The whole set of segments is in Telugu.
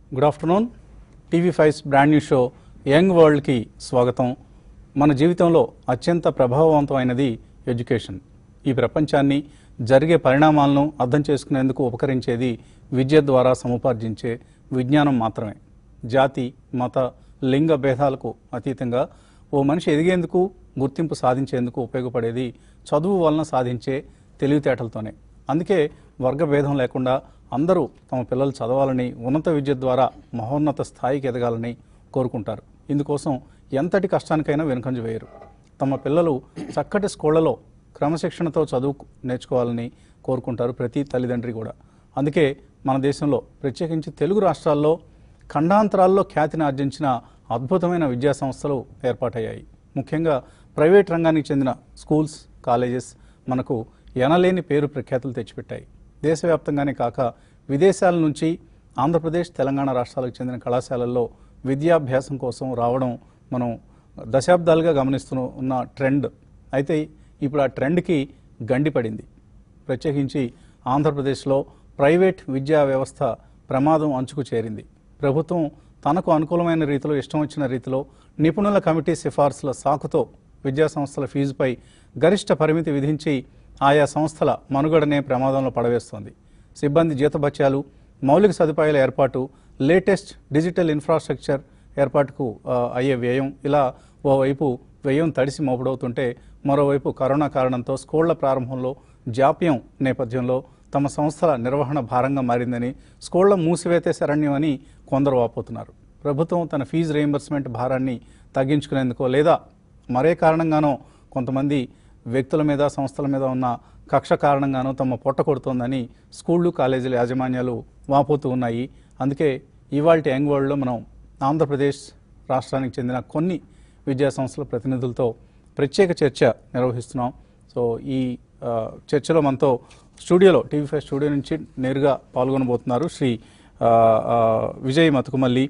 Good afternoon TV five's brand new show young వరల్డ్కి స్వాగతం మన జీవితంలో అత్యంత ప్రభావవంతమైనది ఎడ్యుకేషన్ ఈ ప్రపంచాన్ని జరిగే పరిణామాలను అర్థం చేసుకునేందుకు ఉపకరించేది విద్య ద్వారా సముపార్జించే విజ్ఞానం మాత్రమే జాతి మత లింగ భేదాలకు అతీతంగా ఓ మనిషి ఎదిగేందుకు గుర్తింపు సాధించేందుకు ఉపయోగపడేది చదువు వలన సాధించే తెలివితేటలతోనే అందుకే వర్గ భేదం లేకుండా అందరూ తమ పిల్లలు చదవాలని ఉన్నత విద్య ద్వారా మహోన్నత స్థాయికి ఎదగాలని కోరుకుంటారు ఇందుకోసం ఎంతటి కష్టానికైనా వెనుకంజ వేయరు తమ పిల్లలు చక్కటి స్కూళ్లలో క్రమశిక్షణతో చదువు నేర్చుకోవాలని కోరుకుంటారు ప్రతి తల్లిదండ్రి కూడా అందుకే మన దేశంలో ప్రత్యేకించి తెలుగు రాష్ట్రాల్లో ఖండాంతరాల్లో ఖ్యాతిని ఆర్జించిన అద్భుతమైన విద్యా సంస్థలు ఏర్పాటయ్యాయి ముఖ్యంగా ప్రైవేట్ రంగానికి చెందిన స్కూల్స్ కాలేజెస్ మనకు ఎనలేని పేరు ప్రఖ్యాతులు తెచ్చిపెట్టాయి దేశవ్యాప్తంగానే కాక విదేశాల నుంచి ఆంధ్రప్రదేశ్ తెలంగాణ రాష్ట్రాలకు చెందిన కళాశాలల్లో విద్యాభ్యాసం కోసం రావడం మనం దశాబ్దాలుగా గమనిస్తూ ఉన్న ట్రెండ్ అయితే ఇప్పుడు ఆ ట్రెండ్కి గండి పడింది ప్రత్యేకించి ఆంధ్రప్రదేశ్లో ప్రైవేట్ విద్యా వ్యవస్థ ప్రమాదం అంచుకు చేరింది ప్రభుత్వం తనకు అనుకూలమైన రీతిలో ఇష్టం వచ్చిన రీతిలో నిపుణుల కమిటీ సిఫార్సుల సాకుతో విద్యా సంస్థల ఫీజుపై గరిష్ట పరిమితి విధించి ఆయా సంస్థల మనుగడనే ప్రమాదంలో పడవేస్తోంది సిబ్బంది జీతభత్యాలు మౌలిక సదుపాయాల ఏర్పాటు లేటెస్ట్ డిజిటల్ ఇన్ఫ్రాస్ట్రక్చర్ ఏర్పాటుకు ఆ, అయ్యే వ్యయం ఇలా ఓవైపు వ్యయం తడిసి మోపుడవుతుంటే మరోవైపు కరోనా కారణంతో స్కూళ్ల ప్రారంభంలో జాప్యం నేపథ్యంలో తమ సంస్థల నిర్వహణ భారంగా మారిందని స్కూళ్ల మూసివేతే శరణ్యం అని కొందరు వాపోతున్నారు ప్రభుత్వం తన ఫీజు రీయింబర్స్మెంట్ భారాన్ని తగ్గించుకునేందుకో లేదా మరే కారణంగానో కొంతమంది వ్యక్తుల మీద సంస్థల మీద ఉన్న కక్ష కారణంగానో తమ పొట్ట కొడుతోందని స్కూళ్ళు కాలేజీల యాజమాన్యాలు వాపోతూ ఉన్నాయి అందుకే ఇవాళ యంగ్ వరల్డ్లో మనం ఆంధ్రప్రదేశ్ రాష్ట్రానికి చెందిన కొన్ని విద్యా సంస్థల ప్రతినిధులతో ప్రత్యేక చర్చ నిర్వహిస్తున్నాం సో ఈ ఆ, చర్చలో మనతో స్టూడియోలో టీవీ ఫైవ్ స్టూడియో నుంచి నేరుగా పాల్గొనబోతున్నారు Shri uh, uh, Vijay Matukumalli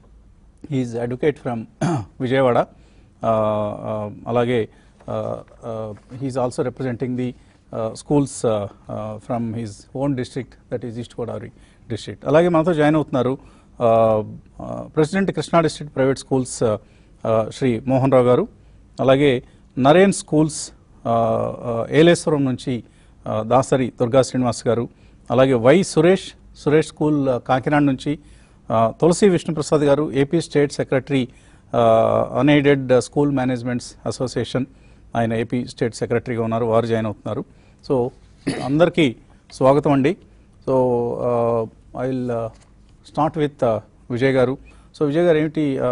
is advocate from Vijayawada uh, uh, అలాగే he is also representing the schools from his own district that is East Godavari district అలాగే మనతో జాయిన్ అవుతున్నారు president Krishna district private schools Shri Mohan Rao garu అలాగే నరేన్ స్కూల్స్ ఆ, ఆ, ఏలేశ్వరం నుంచి ఆ, దాసరి దుర్గా శ్రీనివాస్ గారు అలాగే వై సురేష్ సురేష్ స్కూల్ ఆ, కాకినాడ నుంచి ఆ, Tulasi Vishnuprasad garu AP state secretary unaided school managements association ఆయన ఏపీ స్టేట్ సెక్రటరీగా ఉన్నారు వారు జాయిన్ అవుతున్నారు సో అందరికీ స్వాగతం అండి so I will start with Vijay garu so Vijay గారు ఏమిటి ఆ,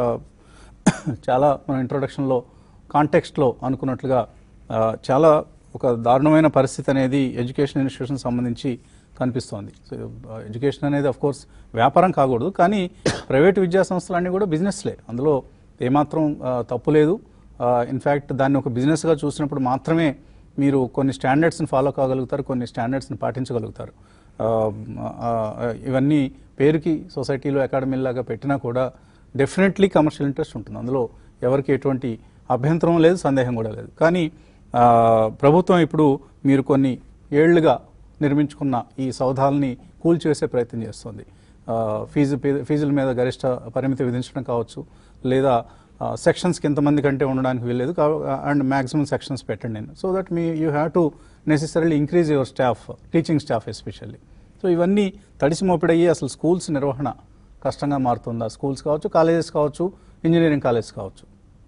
చాలా మన ఇంట్రొడక్షన్లో కాంటెక్స్ట్లో అనుకున్నట్లుగా ఆ, చాలా ఒక దారుణమైన పరిస్థితి అనేది ఎడ్యుకేషన్ ఇన్స్టిట్యూషన్ సంబంధించి కనిపిస్తోంది సో ఎడ్యుకేషన్ అనేది అఫ్ కోర్స్ వ్యాపారం కాకూడదు కానీ ప్రైవేట్ విద్యా సంస్థలన్నీ కూడా బిజినెస్లే అందులో ఏమాత్రం ఆ, తప్పు లేదు ఇన్ఫ్యాక్ట్ దాన్ని ఒక బిజినెస్గా చూసినప్పుడు మాత్రమే మీరు కొన్ని స్టాండర్డ్స్ని ఫాలో కాగలుగుతారు కొన్ని స్టాండర్డ్స్ని పాటించగలుగుతారు ఆ, ఆ, ఇవన్నీ పేరుకి సొసైటీలో అకాడమీలాగా పెట్టినా కూడా డెఫినెట్లీ కమర్షియల్ ఇంట్రెస్ట్ ఉంటుంది అందులో ఎవరికి ఎటువంటి అభ్యంతరం లేదు సందేహం కూడా లేదు కానీ ఆ, ప్రభుత్వం ఇప్పుడు మీరు కొన్ని ఏళ్లుగా నిర్మించుకున్న ఈ సౌధాలని కూల్చివేసే ప్రయత్నం చేస్తుంది ఆ, ఫీజు పే- ఫీజుల మీద గరిష్ట పరిమితి విధించడం కావచ్చు లేదా సెక్షన్స్కి ఎంతమంది కంటే ఉండడానికి వీల్లేదు అండ్ మ్యాక్సిమం సెక్షన్స్ పెట్టండి నేను so that me you have to necessarily increase your staff teaching staff especially so ఇవన్నీ తడిసి మోపిడయ్యి అసలు స్కూల్స్ నిర్వహణ కష్టంగా మారుతుందా స్కూల్స్ కావచ్చు కాలేజెస్ కావచ్చు ఇంజనీరింగ్ కాలేజెస్ కావచ్చు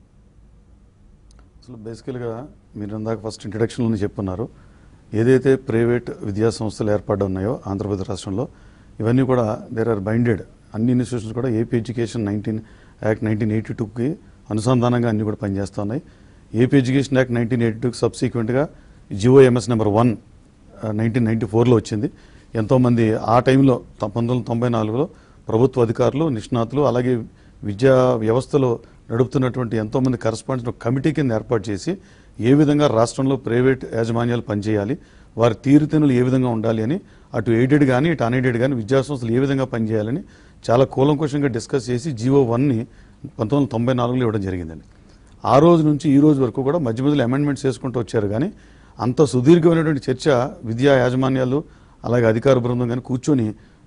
అసలు బేసికల్గా మీరు ఇందాక ఫస్ట్ ఇంట్రడక్షన్లోనే చెప్పున్నారు ఏదైతే ప్రైవేట్ విద్యా సంస్థలు ఏర్పడి ఉన్నాయో ఆంధ్రప్రదేశ్ రాష్ట్రంలో ఇవన్నీ కూడా దేర్ ఆర్ బైండెడ్ అన్ని ఇన్స్టిట్యూషన్స్ కూడా AP education nineteen act nineteen eighty టూకి అనుసంధానంగా అన్ని కూడా పనిచేస్తూ ఉన్నాయి AP education act nineteen eighty టూకి సబ్సీక్వెంట్గా GOMS number one nineteen ninety ఫోర్లో వచ్చింది ఎంతోమంది ఆ టైంలో తొ- పంతొమ్మిది వందల తొంభై నాలుగులో ప్రభుత్వ అధికారులు నిష్ణాతులు అలాగే విద్యా వ్యవస్థలో నడుపుతున్నటువంటి ఎంతోమంది కరస్పాండెంట్స్ ఒక కమిటీ కింద ఏర్పాటు చేసి ఏ విధంగా రాష్ట్రంలో ప్రైవేట్ యాజమాన్యాలు పనిచేయాలి వారి తీరుతెన్నులు ఏ విధంగా ఉండాలి అని అటు ఎయిడెడ్ కానీ ఇటు అన్ఎయిడెడ్ కానీ విద్యా సంస్థలు ఏ విధంగా పనిచేయాలని చాలా కూలంకుషంగా డిస్కస్ చేసి జీవో వన్ని పంతొమ్మిది వందల తొంభై నాలుగులో ఇవ్వడం జరిగిందండి ఆ రోజు నుంచి ఈ రోజు వరకు కూడా మధ్య మధ్యలో అమెండ్మెంట్స్ చేసుకుంటూ వచ్చారు కానీ అంత సుదీర్ఘమైనటువంటి చర్చ విద్యా యాజమాన్యాలు అలాగే అధికార బృందం కానీ కూర్చొని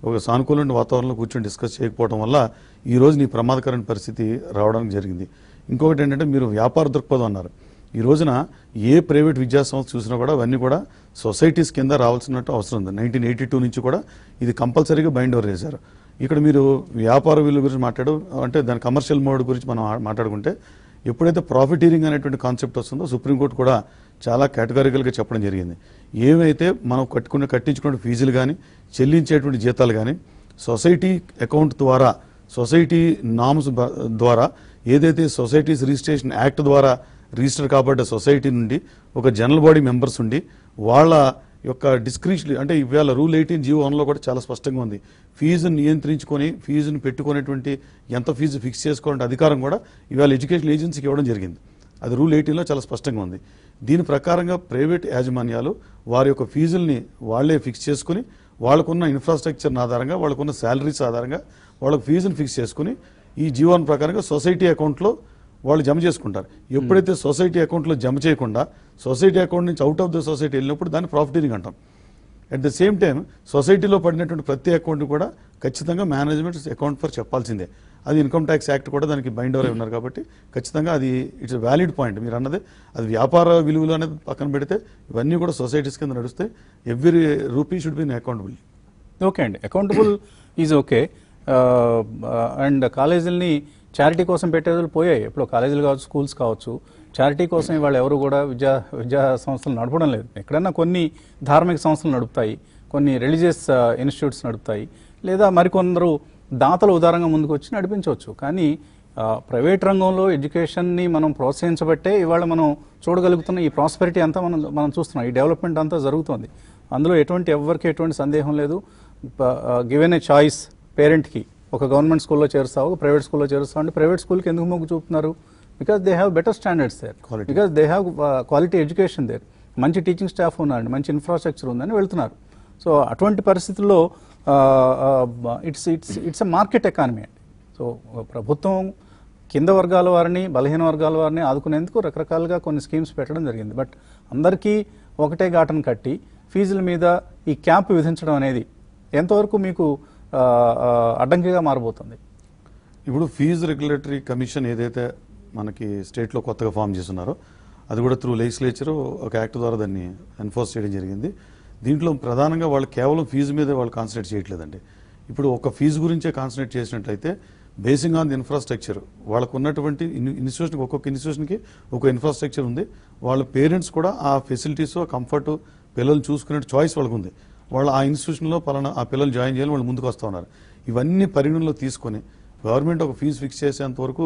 ఒక సానుకూలమైన వాతావరణంలో కూర్చొని డిస్కస్ చేయకపోవడం వల్ల ఈ రోజు నీ ప్రమాదకరమైన పరిస్థితి రావడానికి జరిగింది ఇంకొకటి ఏంటంటే మీరు వ్యాపార దృక్పథం అన్నారు ఈ రోజున ఏ ప్రైవేట్ విద్యా సంస్థ చూసినా కూడా అవన్నీ కూడా సొసైటీస్ కింద రావాల్సినట్టు అవసరం ఉంది నైన్టీన్ ఎయిటీ టూ నుంచి కూడా ఇది కంపల్సరీగా బైండ్ ఓవర్ చేశారు ఇక్కడ మీరు వ్యాపార విలువ గురించి మాట్లాడు అంటే దాని కమర్షియల్ మోడ్ గురించి మనం ఆ- మాట్లాడుకుంటే ఎప్పుడైతే ప్రాఫిటీరింగ్ అనేటువంటి కాన్సెప్ట్ వస్తుందో సుప్రీంకోర్టు కూడా చాలా కేటగారికల్గా చెప్పడం జరిగింది ఏమైతే మనం కట్టుకున్న కట్టించుకున్న ఫీజులు కానీ చెల్లించేటువంటి జీతాలు కానీ సొసైటీ అకౌంట్ ద్వారా సొసైటీ నామ్స్ బ- ద్వారా ఏదైతే సొసైటీస్ రిజిస్ట్రేషన్ యాక్ట్ ద్వారా రిజిస్టర్ కాబడ్డ సొసైటీ నుండి ఒక జనరల్ బాడీ మెంబర్స్ ఉండి వాళ్ళ యొక్క డిస్క్రిప్షన్ అంటే ఇవాళ రూల్ ఎయిటీన్ జీవో వన్లో కూడా చాలా స్పష్టంగా ఉంది ఫీజును నియంత్రించుకొని ఫీజును పెట్టుకునేటువంటి ఎంత ఫీజు ఫిక్స్ చేసుకోవాలంటే అధికారం కూడా ఇవాళ ఎడ్యుకేషన్ ఏజెన్సీకి ఇవ్వడం జరిగింది అది రూల్ ఎయిటీన్లో చాలా స్పష్టంగా ఉంది దీని ప్రకారంగా ప్రైవేట్ యాజమాన్యాలు వారి యొక్క ఫీజుల్ని వాళ్ళే ఫిక్స్ చేసుకుని వాళ్ళకున్న ఇన్ఫ్రాస్ట్రక్చర్ ఆధారంగా వాళ్ళకున్న శాలరీస్ ఆధారంగా వాళ్ళకి ఫీజుని ఫిక్స్ చేసుకుని ఈ జీవోన్ ప్రకారంగా సొసైటీ అకౌంట్లో వాళ్ళు జమ చేసుకుంటారు ఎప్పుడైతే సొసైటీ అకౌంట్లో జమ చేయకుండా సొసైటీ అకౌంట్ నుంచి అవుట్ ఆఫ్ ద సొసైటీ వెళ్ళినప్పుడు దాన్ని ప్రాఫిటీరింగ్ అంటాం అట్ ద సేమ్ టైం సొసైటీలో పడినటువంటి ప్రతి అకౌంట్ కూడా ఖచ్చితంగా మేనేజ్మెంట్ అకౌంట్ ఫర్ చెప్పాల్సిందే అది ఇన్కమ్ ట్యాక్స్ యాక్ట్ కూడా దానికి బైండ్ ఓవర్ అయి ఉన్నారు కాబట్టి ఖచ్చితంగా అది ఇట్స్ వ్యాలిడ్ పాయింట్ మీరు అన్నది అది వ్యాపార విలువలు అనేది పక్కన పెడితే ఇవన్నీ కూడా సొసైటీస్ కింద నడుస్తే every rupee should be accountable okay అండి అకౌంటబుల్ ఈజ్ ఓకే అండ్ కాలేజీలని చారిటీ కోసం పెట్టే రోజులు పోయాయి ఎప్పుడు కాలేజీలు కావచ్చు స్కూల్స్ కావచ్చు చారిటీ కోసం ఇవాళ ఎవరు కూడా విద్యా విద్యా సంస్థలు నడపడం లేదు ఎక్కడన్నా కొన్ని ధార్మిక సంస్థలు నడుపుతాయి కొన్ని రిలీజియస్ ఇన్స్టిట్యూట్స్ నడుపుతాయి లేదా మరికొందరు దాతలు ఉదారంగా ముందుకు వచ్చి నడిపించవచ్చు కానీ ఆ, ప్రైవేట్ రంగంలో ఎడ్యుకేషన్ని మనం ప్రోత్సహించబట్టే ఇవాళ మనం చూడగలుగుతున్న ఈ ప్రాస్పెరిటీ అంతా మనం మనం చూస్తున్నాం ఈ డెవలప్మెంట్ అంతా జరుగుతోంది అందులో ఎటువంటి ఎవరికి ఎటువంటి సందేహం లేదు గివెన్ ఏ చాయిస్ పేరెంట్కి ఒక గవర్నమెంట్ స్కూల్లో చేరుస్తావు ఒక ప్రైవేట్ స్కూల్లో చేరుస్తావు అంటే ప్రైవేట్ స్కూల్కి ఎందుకు మొగ్గు చూపుతున్నారు because they have better standards there Quality. Because they have quality education there మంచి టీచింగ్ స్టాఫ్ ఉన్నారండి మంచి ఇన్ఫ్రాస్ట్రక్చర్ ఉందని వెళ్తున్నారు సో అటువంటి పరిస్థితుల్లో it's it's it's a market economy అండి సో ప్రభుత్వం కింద వర్గాల వారిని బలహీన వర్గాల వారిని ఆదుకునేందుకు రకరకాలుగా కొన్ని స్కీమ్స్ పెట్టడం జరిగింది బట్ అందరికీ ఒకటే ఘాటను కట్టి ఫీజుల మీద ఈ క్యాంప్ విధించడం అనేది ఎంతవరకు మీకు ఆ, ఆ, అడ్డంకిగా మారబోతుంది ఇప్పుడు ఫీజు రెగ్యులేటరీ కమిషన్ ఏదైతే మనకి స్టేట్లో కొత్తగా ఫామ్ చేస్తున్నారో అది కూడా త్రూ లెజిస్లేచర్ ఒక యాక్ట్ ద్వారా దాన్ని ఎన్ఫోర్స్ చేయడం జరిగింది దీంట్లో ప్రధానంగా వాళ్ళు కేవలం ఫీజు మీదే వాళ్ళు కాన్సన్ట్రేట్ చేయట్లేదండి ఇప్పుడు ఒక ఫీజు గురించే కాన్సన్ట్రేట్ చేసినట్లయితే బేసింగ్ ఆన్ ది ఇన్ఫ్రాస్ట్రక్చర్ వాళ్ళకు ఉన్నటువంటి ఇన్స్టిట్యూషన్ ఒక్కొక్క ఇన్స్టిట్యూషన్కి ఒక ఇన్ఫ్రాస్ట్రక్చర్ ఉంది వాళ్ళ పేరెంట్స్ కూడా ఆ ఫెసిలిటీస్ కంఫర్ట్ పిల్లలు చూసుకునే చాయిస్ వాళ్ళకు ఉంది వాళ్ళు ఆ ఇన్స్టిట్యూషన్లో పలానా ఆ పిల్లలు జాయిన్ చేయాలి వాళ్ళు ముందుకు వస్తూ ఉన్నారు ఇవన్నీ పరిగణనలో తీసుకొని గవర్నమెంట్ ఒక ఫీజు ఫిక్స్ చేసేంత వరకు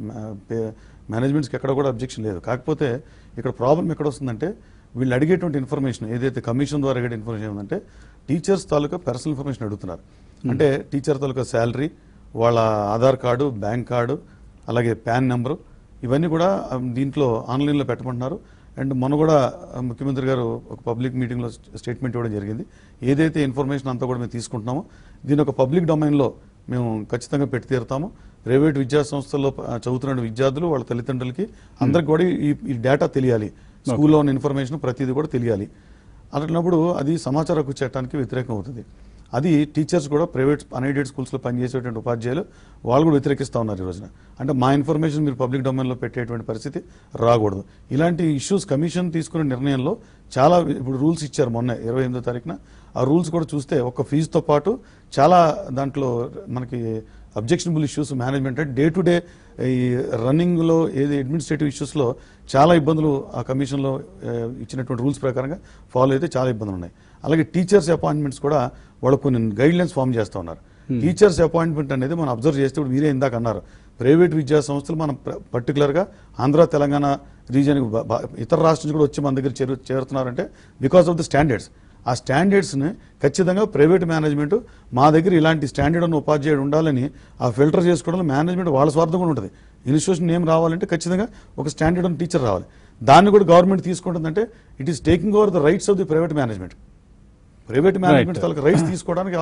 మేనేజ్మెంట్స్కి ఎక్కడ కూడా అబ్జెక్షన్ లేదు కాకపోతే ఇక్కడ ప్రాబ్లం ఎక్కడ వస్తుందంటే వీళ్ళు అడిగేటువంటి ఇన్ఫర్మేషన్ ఏదైతే కమిషన్ ద్వారా అడిగే ఇన్ఫర్మేషన్ ఏంటంటే టీచర్స్ తాలూకా పర్సనల్ ఇన్ఫర్మేషన్ అడుగుతున్నారు అంటే టీచర్ తాలూకా శాలరీ వాళ్ళ ఆధార్ కార్డు బ్యాంక్ కార్డు అలాగే ప్యాన్ నెంబరు ఇవన్నీ కూడా ఆ, దీంట్లో ఆన్లైన్లో పెట్టమంటున్నారు అండ్ మొన్న కూడా ఆ, ముఖ్యమంత్రి గారు ఒక పబ్లిక్ మీటింగ్లో స్టేట్మెంట్ ఇవ్వడం జరిగింది ఏదైతే ఇన్ఫర్మేషన్ అంతా కూడా మేము తీసుకుంటున్నామో దీని ఒక పబ్లిక్ డొమైన్లో మేము ఖచ్చితంగా పెట్టి తీరుతాము ప్రైవేట్ విద్యా సంస్థల్లో ప- చదువుతున్న విద్యార్థులు వాళ్ళ తల్లిదండ్రులకి అందరికి కూడా ఈ ఈ డేటా తెలియాలి స్కూల్లో ఉన్న ఇన్ఫర్మేషన్ ప్రతిదీ కూడా తెలియాలి అట్లనప్పుడు అది సమాచార హక్కు చట్టానికి వ్యతిరేకం అవుతుంది అది టీచర్స్ కూడా ప్రైవేట్ అన్ఎయిడెడ్ స్కూల్స్లో పనిచేసేటువంటి ఉపాధ్యాయులు వాళ్ళు కూడా వ్యతిరేకిస్తూ ఉన్నారు ఈ రోజున అంటే మా ఇన్ఫర్మేషన్ మీరు పబ్లిక్ డొమైన్లో పెట్టేటువంటి పరిస్థితి రాకూడదు ఇలాంటి ఇష్యూస్ కమిషన్ తీసుకునే నిర్ణయంలో చాలా ఇప్పుడు రూల్స్ ఇచ్చారు మొన్న ఇరవై ఎనిమిదో తారీఖున ఆ రూల్స్ కూడా చూస్తే ఒక ఫీజుతో పాటు చాలా దాంట్లో మనకి అబ్జెక్షనబుల్ ఇష్యూస్ మేనేజ్మెంట్ అంటే డే టు డే ఈ రన్నింగ్లో ఏది అడ్మినిస్ట్రేటివ్ ఇష్యూస్లో చాలా ఇబ్బందులు ఆ కమిషన్లో ఆ, ఇచ్చినటువంటి రూల్స్ ప్రకారంగా ఫాలో అయితే చాలా ఇబ్బందులు ఉన్నాయి అలాగే టీచర్స్ అపాయింట్మెంట్స్ కూడా వాళ్ళు కొన్ని గైడ్ లైన్స్ ఫామ్ చేస్తూ ఉన్నారు టీచర్స్ అపాయింట్మెంట్ అనేది మనం అబ్జర్వ్ చేస్తే ఇప్పుడు మీరే ఇందాక అన్నారు ప్రైవేట్ విద్యా సంస్థలు మనం ప్ర- పర్టికులర్గా ఆంధ్ర తెలంగాణ రీజియన్ ఇతర రాష్ట్రం నుంచి కూడా వచ్చి మన దగ్గర చేరు చేరుతున్నారంటే బికాస్ ఆఫ్ ద స్టాండర్డ్స్ ఆ స్టాండర్డ్స్ని ఖచ్చితంగా ప్రైవేట్ మేనేజ్మెంట్ మా దగ్గర ఇలాంటి స్టాండర్డ్ ఉన్న ఉపాధ్యాయుడు ఉండాలని ఆ ఫిల్టర్ చేసుకోవడంలో మేనేజ్మెంట్ వాళ్ళ స్వార్థం కూడా ఉంటుంది ఇన్స్టిట్యూషన్ ఏం రావాలంటే ఖచ్చితంగా ఒక స్టాండర్డ్ ఉన్న టీచర్ రావాలి దాన్ని కూడా గవర్నమెంట్ తీసుకుంటుందంటే it is taking over the rights of the private management private management తాలూకు రైట్స్ తీసుకోవడానికి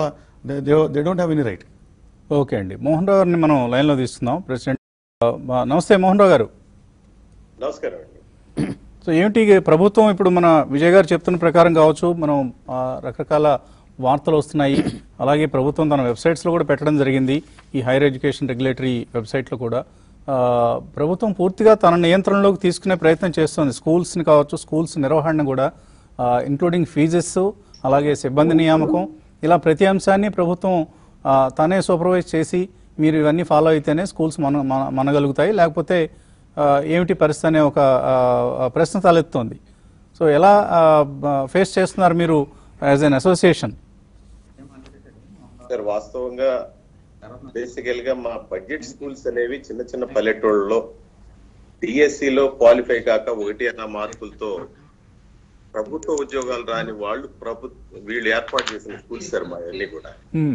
they don't have any right okay అండి మోహన్ రావు గారిని మనం లైన్లో తీసుకుందాం ప్రెసిడెంట్ ఆ, మా- నమస్తే మోహన్ రావు గారు నమస్కారం అండి సో ఏమిటి ఈ ప్రభుత్వం ఇప్పుడు మన విజయ్ గారు చెప్తున్న ప్రకారం కావచ్చు మనం ఆ, రకరకాల వార్తలు వస్తున్నాయి అలాగే ప్రభుత్వం తన వెబ్సైట్స్లో కూడా పెట్టడం జరిగింది ఈ హైయర్ ఎడ్యుకేషన్ రెగ్యులేటరీ వెబ్సైట్లో కూడా ఆ, ప్రభుత్వం పూర్తిగా తన నియంత్రణలోకి తీసుకునే ప్రయత్నం చేస్తుంది స్కూల్స్ని కావచ్చు స్కూల్స్ నిర్వహణ కూడా ఇంక్లూడింగ్ ఫీజెస్ అలాగే సిబ్బంది నియామకం ఇలా ప్రతి అంశాన్ని ప్రభుత్వం ఆ, తనే సూపర్వైజ్ చేసి మీరు ఇవన్నీ ఫాలో అయితేనే స్కూల్స్ మన మన- మనగలుగుతాయి లేకపోతే ఆ, ఏమిటి పరిస్థితి అనే ఒక ఆ, ఆ, ప్రశ్న తలెత్తుంది సో ఎలా ఫేస్ చేస్తున్నారు మీరు యాజ్ అన్ అసోసియేషన్ సార్ వాస్తవంగా బేసికల్ గా మా బడ్జెట్ స్కూల్స్ అనేవి చిన్న చిన్న పల్లెటూళ్ళలో డిఎస్సి లో క్వాలిఫై కాక ఒకటి అన్న మార్కులతో ప్రభుత్వ ఉద్యోగాలు రాని వాళ్ళు ప్రభుత్వ వీళ్ళు ఏర్పాటు చేసిన స్కూల్స్ సార్ మా అన్ని కూడా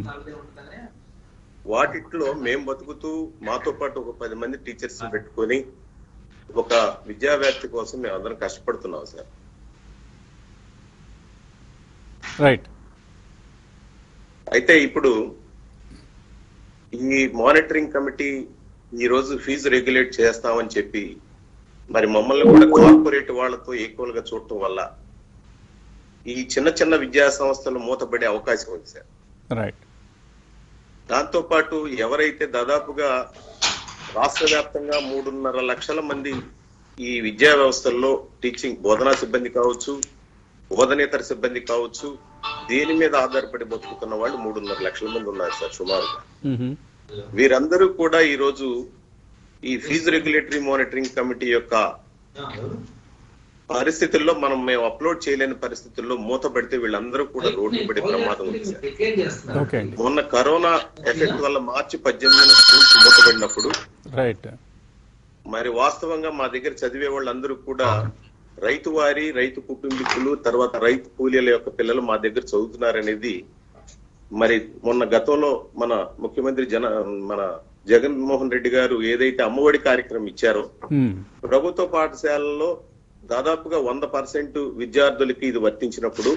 వాటిట్లో మేము బతుకుతూ మాతో పాటు ఒక పది మంది టీచర్స్ పెట్టుకొని ఒక విద్యా వ్యాప్తి కోసం మేము అందరం కష్టపడుతున్నాం సార్ రైట్ అయితే ఇప్పుడు ఈ మానిటరింగ్ కమిటీ ఈ రోజు ఫీజు రెగ్యులేట్ చేస్తామని చెప్పి మరి మమ్మల్ని కూడా కార్పొరేట్ వాళ్ళతో ఈక్వల్ గా చూడటం వల్ల ఈ చిన్న చిన్న విద్యా సంస్థలు మూతపడే అవకాశం ఉంది సార్ రైట్ దాంతో పాటు ఎవరైతే దాదాపుగా రాష్ట్ర వ్యాప్తంగా మూడున్నర లక్షల మంది ఈ విద్యా వ్యవస్థల్లో టీచింగ్ బోధనా సిబ్బంది కావచ్చు బోధనేతర సిబ్బంది కావచ్చు దీని మీద ఆధారపడి బతుకుతున్న వాళ్ళు మూడున్నర లక్షల మంది ఉన్నారు సార్ సుమారుగా వీరందరూ కూడా ఈ రోజు ఈ ఫీజు రెగ్యులేటరీ మానిటరింగ్ కమిటీ యొక్క పరిస్థితుల్లో మనం మేము అప్లోడ్ చేయలేని పరిస్థితుల్లో మూత పెడితే వీళ్ళందరూ కూడా రోడ్డు పడే ప్రమాదం ఉంది సార్ ఓకే అండి మొన్న కరోనా ఎఫెక్ట్ వల్ల మార్చి పద్దెనిమిదిన స్కూల్స్ మూతపడినప్పుడు రైట్ మరి వాస్తవంగా మా దగ్గర చదివే వాళ్ళందరూ కూడా రైతు వారి రైతు కుటుంబీకులు తర్వాత రైతు కూలీల యొక్క పిల్లలు మా దగ్గర చదువుతున్నారనేది మరి మొన్న గతంలో మన ముఖ్యమంత్రి జన మన జగన్మోహన్ రెడ్డి గారు ఏదైతే అమ్మఒడి కార్యక్రమం ఇచ్చారో ప్రభుత్వ పాఠశాలల్లో దాదాపుగా వంద పర్సెంట్ విద్యార్థులకి ఇది వర్తించినప్పుడు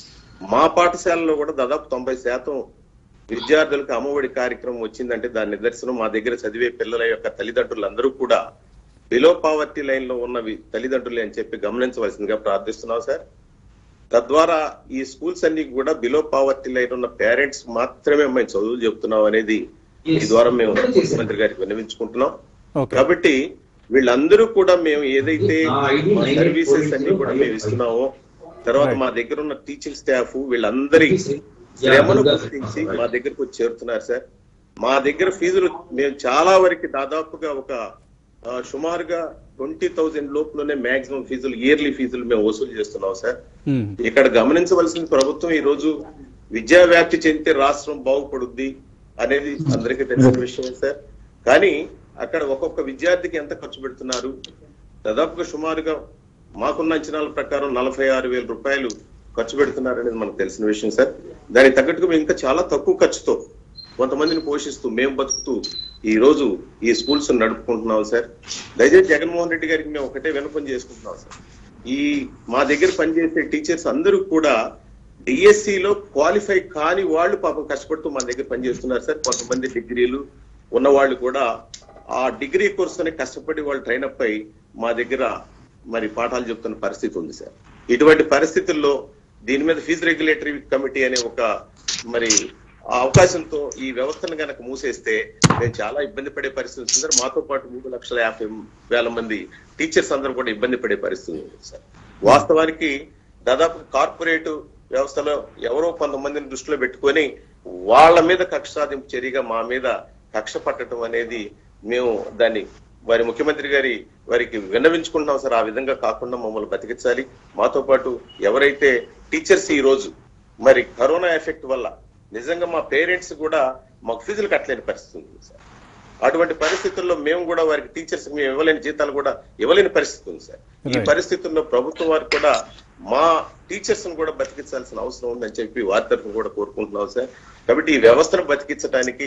మా పాఠశాలలో కూడా దాదాపు తొంభై శాతం విద్యార్థులకు అమ్మఒడి కార్యక్రమం వచ్చిందంటే దాని నిదర్శనం మా దగ్గర చదివే పిల్లల యొక్క తల్లిదండ్రులందరూ కూడా బిలో పావర్టీ లైన్ లో ఉన్న వి- తల్లిదండ్రులే అని చెప్పి గమనించవలసిందిగా ప్రార్థిస్తున్నాం సార్ తద్వారా ఈ స్కూల్స్ అన్ని కూడా బిలో పావర్టీ లైన్ ఉన్న పేరెంట్స్ మాత్రమే మేము చదువులు చెప్తున్నాం అనేది ఈ ద్వారా మేము ముఖ్యమంత్రి గారికి విన్నవించుకుంటున్నాం ఓకే కాబట్టి వీళ్ళందరూ కూడా మేము ఏదైతే మా సర్వీసెస్ అన్ని కూడా మేము ఇస్తున్నామో తర్వాత మా దగ్గర ఉన్న టీచింగ్ స్టాఫ్ వీళ్ళందరి శ్రమను గుర్తించి మా దగ్గరకు వచ్చి చేరుతున్నారు సార్ మా దగ్గర ఫీజులు మేము చాలా వరకు దాదాపుగా ఒక ఆ, సుమారుగా ట్వంటీ థౌజండ్ లోపులోనే మాక్సిమం ఫీజులు ఇయర్లీ ఫీజులు మేము వసూలు చేస్తున్నాం సార్ ఇక్కడ గమనించవలసిన ప్రభుత్వం ఈ రోజు విద్యా వ్యాప్తి చెందితే రాష్ట్రం బాగుపడుద్ది అనేది అందరికీ తెలిసిన విషయం సార్ కానీ అక్కడ ఒక్కొక్క విద్యార్థికి ఎంత ఖర్చు పెడుతున్నారు దాదాపుగా సుమారుగా మాకున్న అంచనాల ప్రకారం నలభై ఆరు వేల రూపాయలు ఖర్చు పెడుతున్నారు అనేది మనకు తెలిసిన విషయం సార్ దానికి తగ్గట్టుగా మేము ఇంకా చాలా తక్కువ ఖర్చుతో కొంతమందిని పోషిస్తూ మేము బతుకుతూ ఈ రోజు ఈ స్కూల్స్ నడుపుకుంటున్నాం సార్ దయచేసి జగన్మోహన్ రెడ్డి గారికి మేము ఒకటే వినపం చేసుకుంటున్నాం సార్ ఈ మా దగ్గర పనిచేసే టీచర్స్ అందరూ కూడా డిఎస్సి లో క్వాలిఫై కాని వాళ్ళు పాపం కష్టపడుతూ మన దగ్గర పనిచేస్తున్నారు సార్ కొంతమంది డిగ్రీలు ఉన్న వాళ్ళు కూడా ఆ డిగ్రీ కోర్స్ అనే కష్టపడి వాళ్ళు ట్రైన్ అప్ అయి మా దగ్గర మరి పాఠాలు చెప్తున్న పరిస్థితి ఉంది సార్ ఇటువంటి పరిస్థితుల్లో దీని మీద ఫీజు రెగ్యులేటరీ కమిటీ అనే ఒక మరి ఆ అవకాశంతో ఈ వ్యవస్థను గనక మూసేస్తే మేము చాలా ఇబ్బంది పడే పరిస్థితి ఉంది సార్ మాతో పాటు మూడు లక్షల యాభై వేల మంది టీచర్స్ అందరూ కూడా ఇబ్బంది పడే పరిస్థితి ఉంది సార్ వాస్తవానికి దాదాపు కార్పొరేట్ వ్యవస్థలో ఎవరో కొంతమందిని దృష్టిలో పెట్టుకొని వాళ్ళ మీద కక్ష సాధింపు చర్యగా మా మీద కక్ష పట్టడం అనేది మేము దాన్ని వారి ముఖ్యమంత్రి గారి వారికి విన్నవించుకుంటున్నాం సార్ ఆ విధంగా కాకుండా మమ్మల్ని బతికించాలి మాతో పాటు ఎవరైతే టీచర్స్ ఈ రోజు మరి కరోనా ఎఫెక్ట్ వల్ల నిజంగా మా పేరెంట్స్ కూడా మాకు ఫీజులు కట్టలేని పరిస్థితి ఉంది సార్ అటువంటి పరిస్థితుల్లో మేము కూడా వారికి టీచర్స్ మేము ఇవ్వలేని జీతాలు కూడా ఇవ్వలేని పరిస్థితి ఉంది సార్ ఈ Right. పరిస్థితుల్లో ప్రభుత్వం వారు కూడా మా టీచర్స్ కూడా బతికించాల్సిన అవసరం ఉందని చెప్పి వారి తరఫున కూడా కోరుకుంటున్నాం సార్ కాబట్టి ఈ వ్యవస్థను బతికించడానికి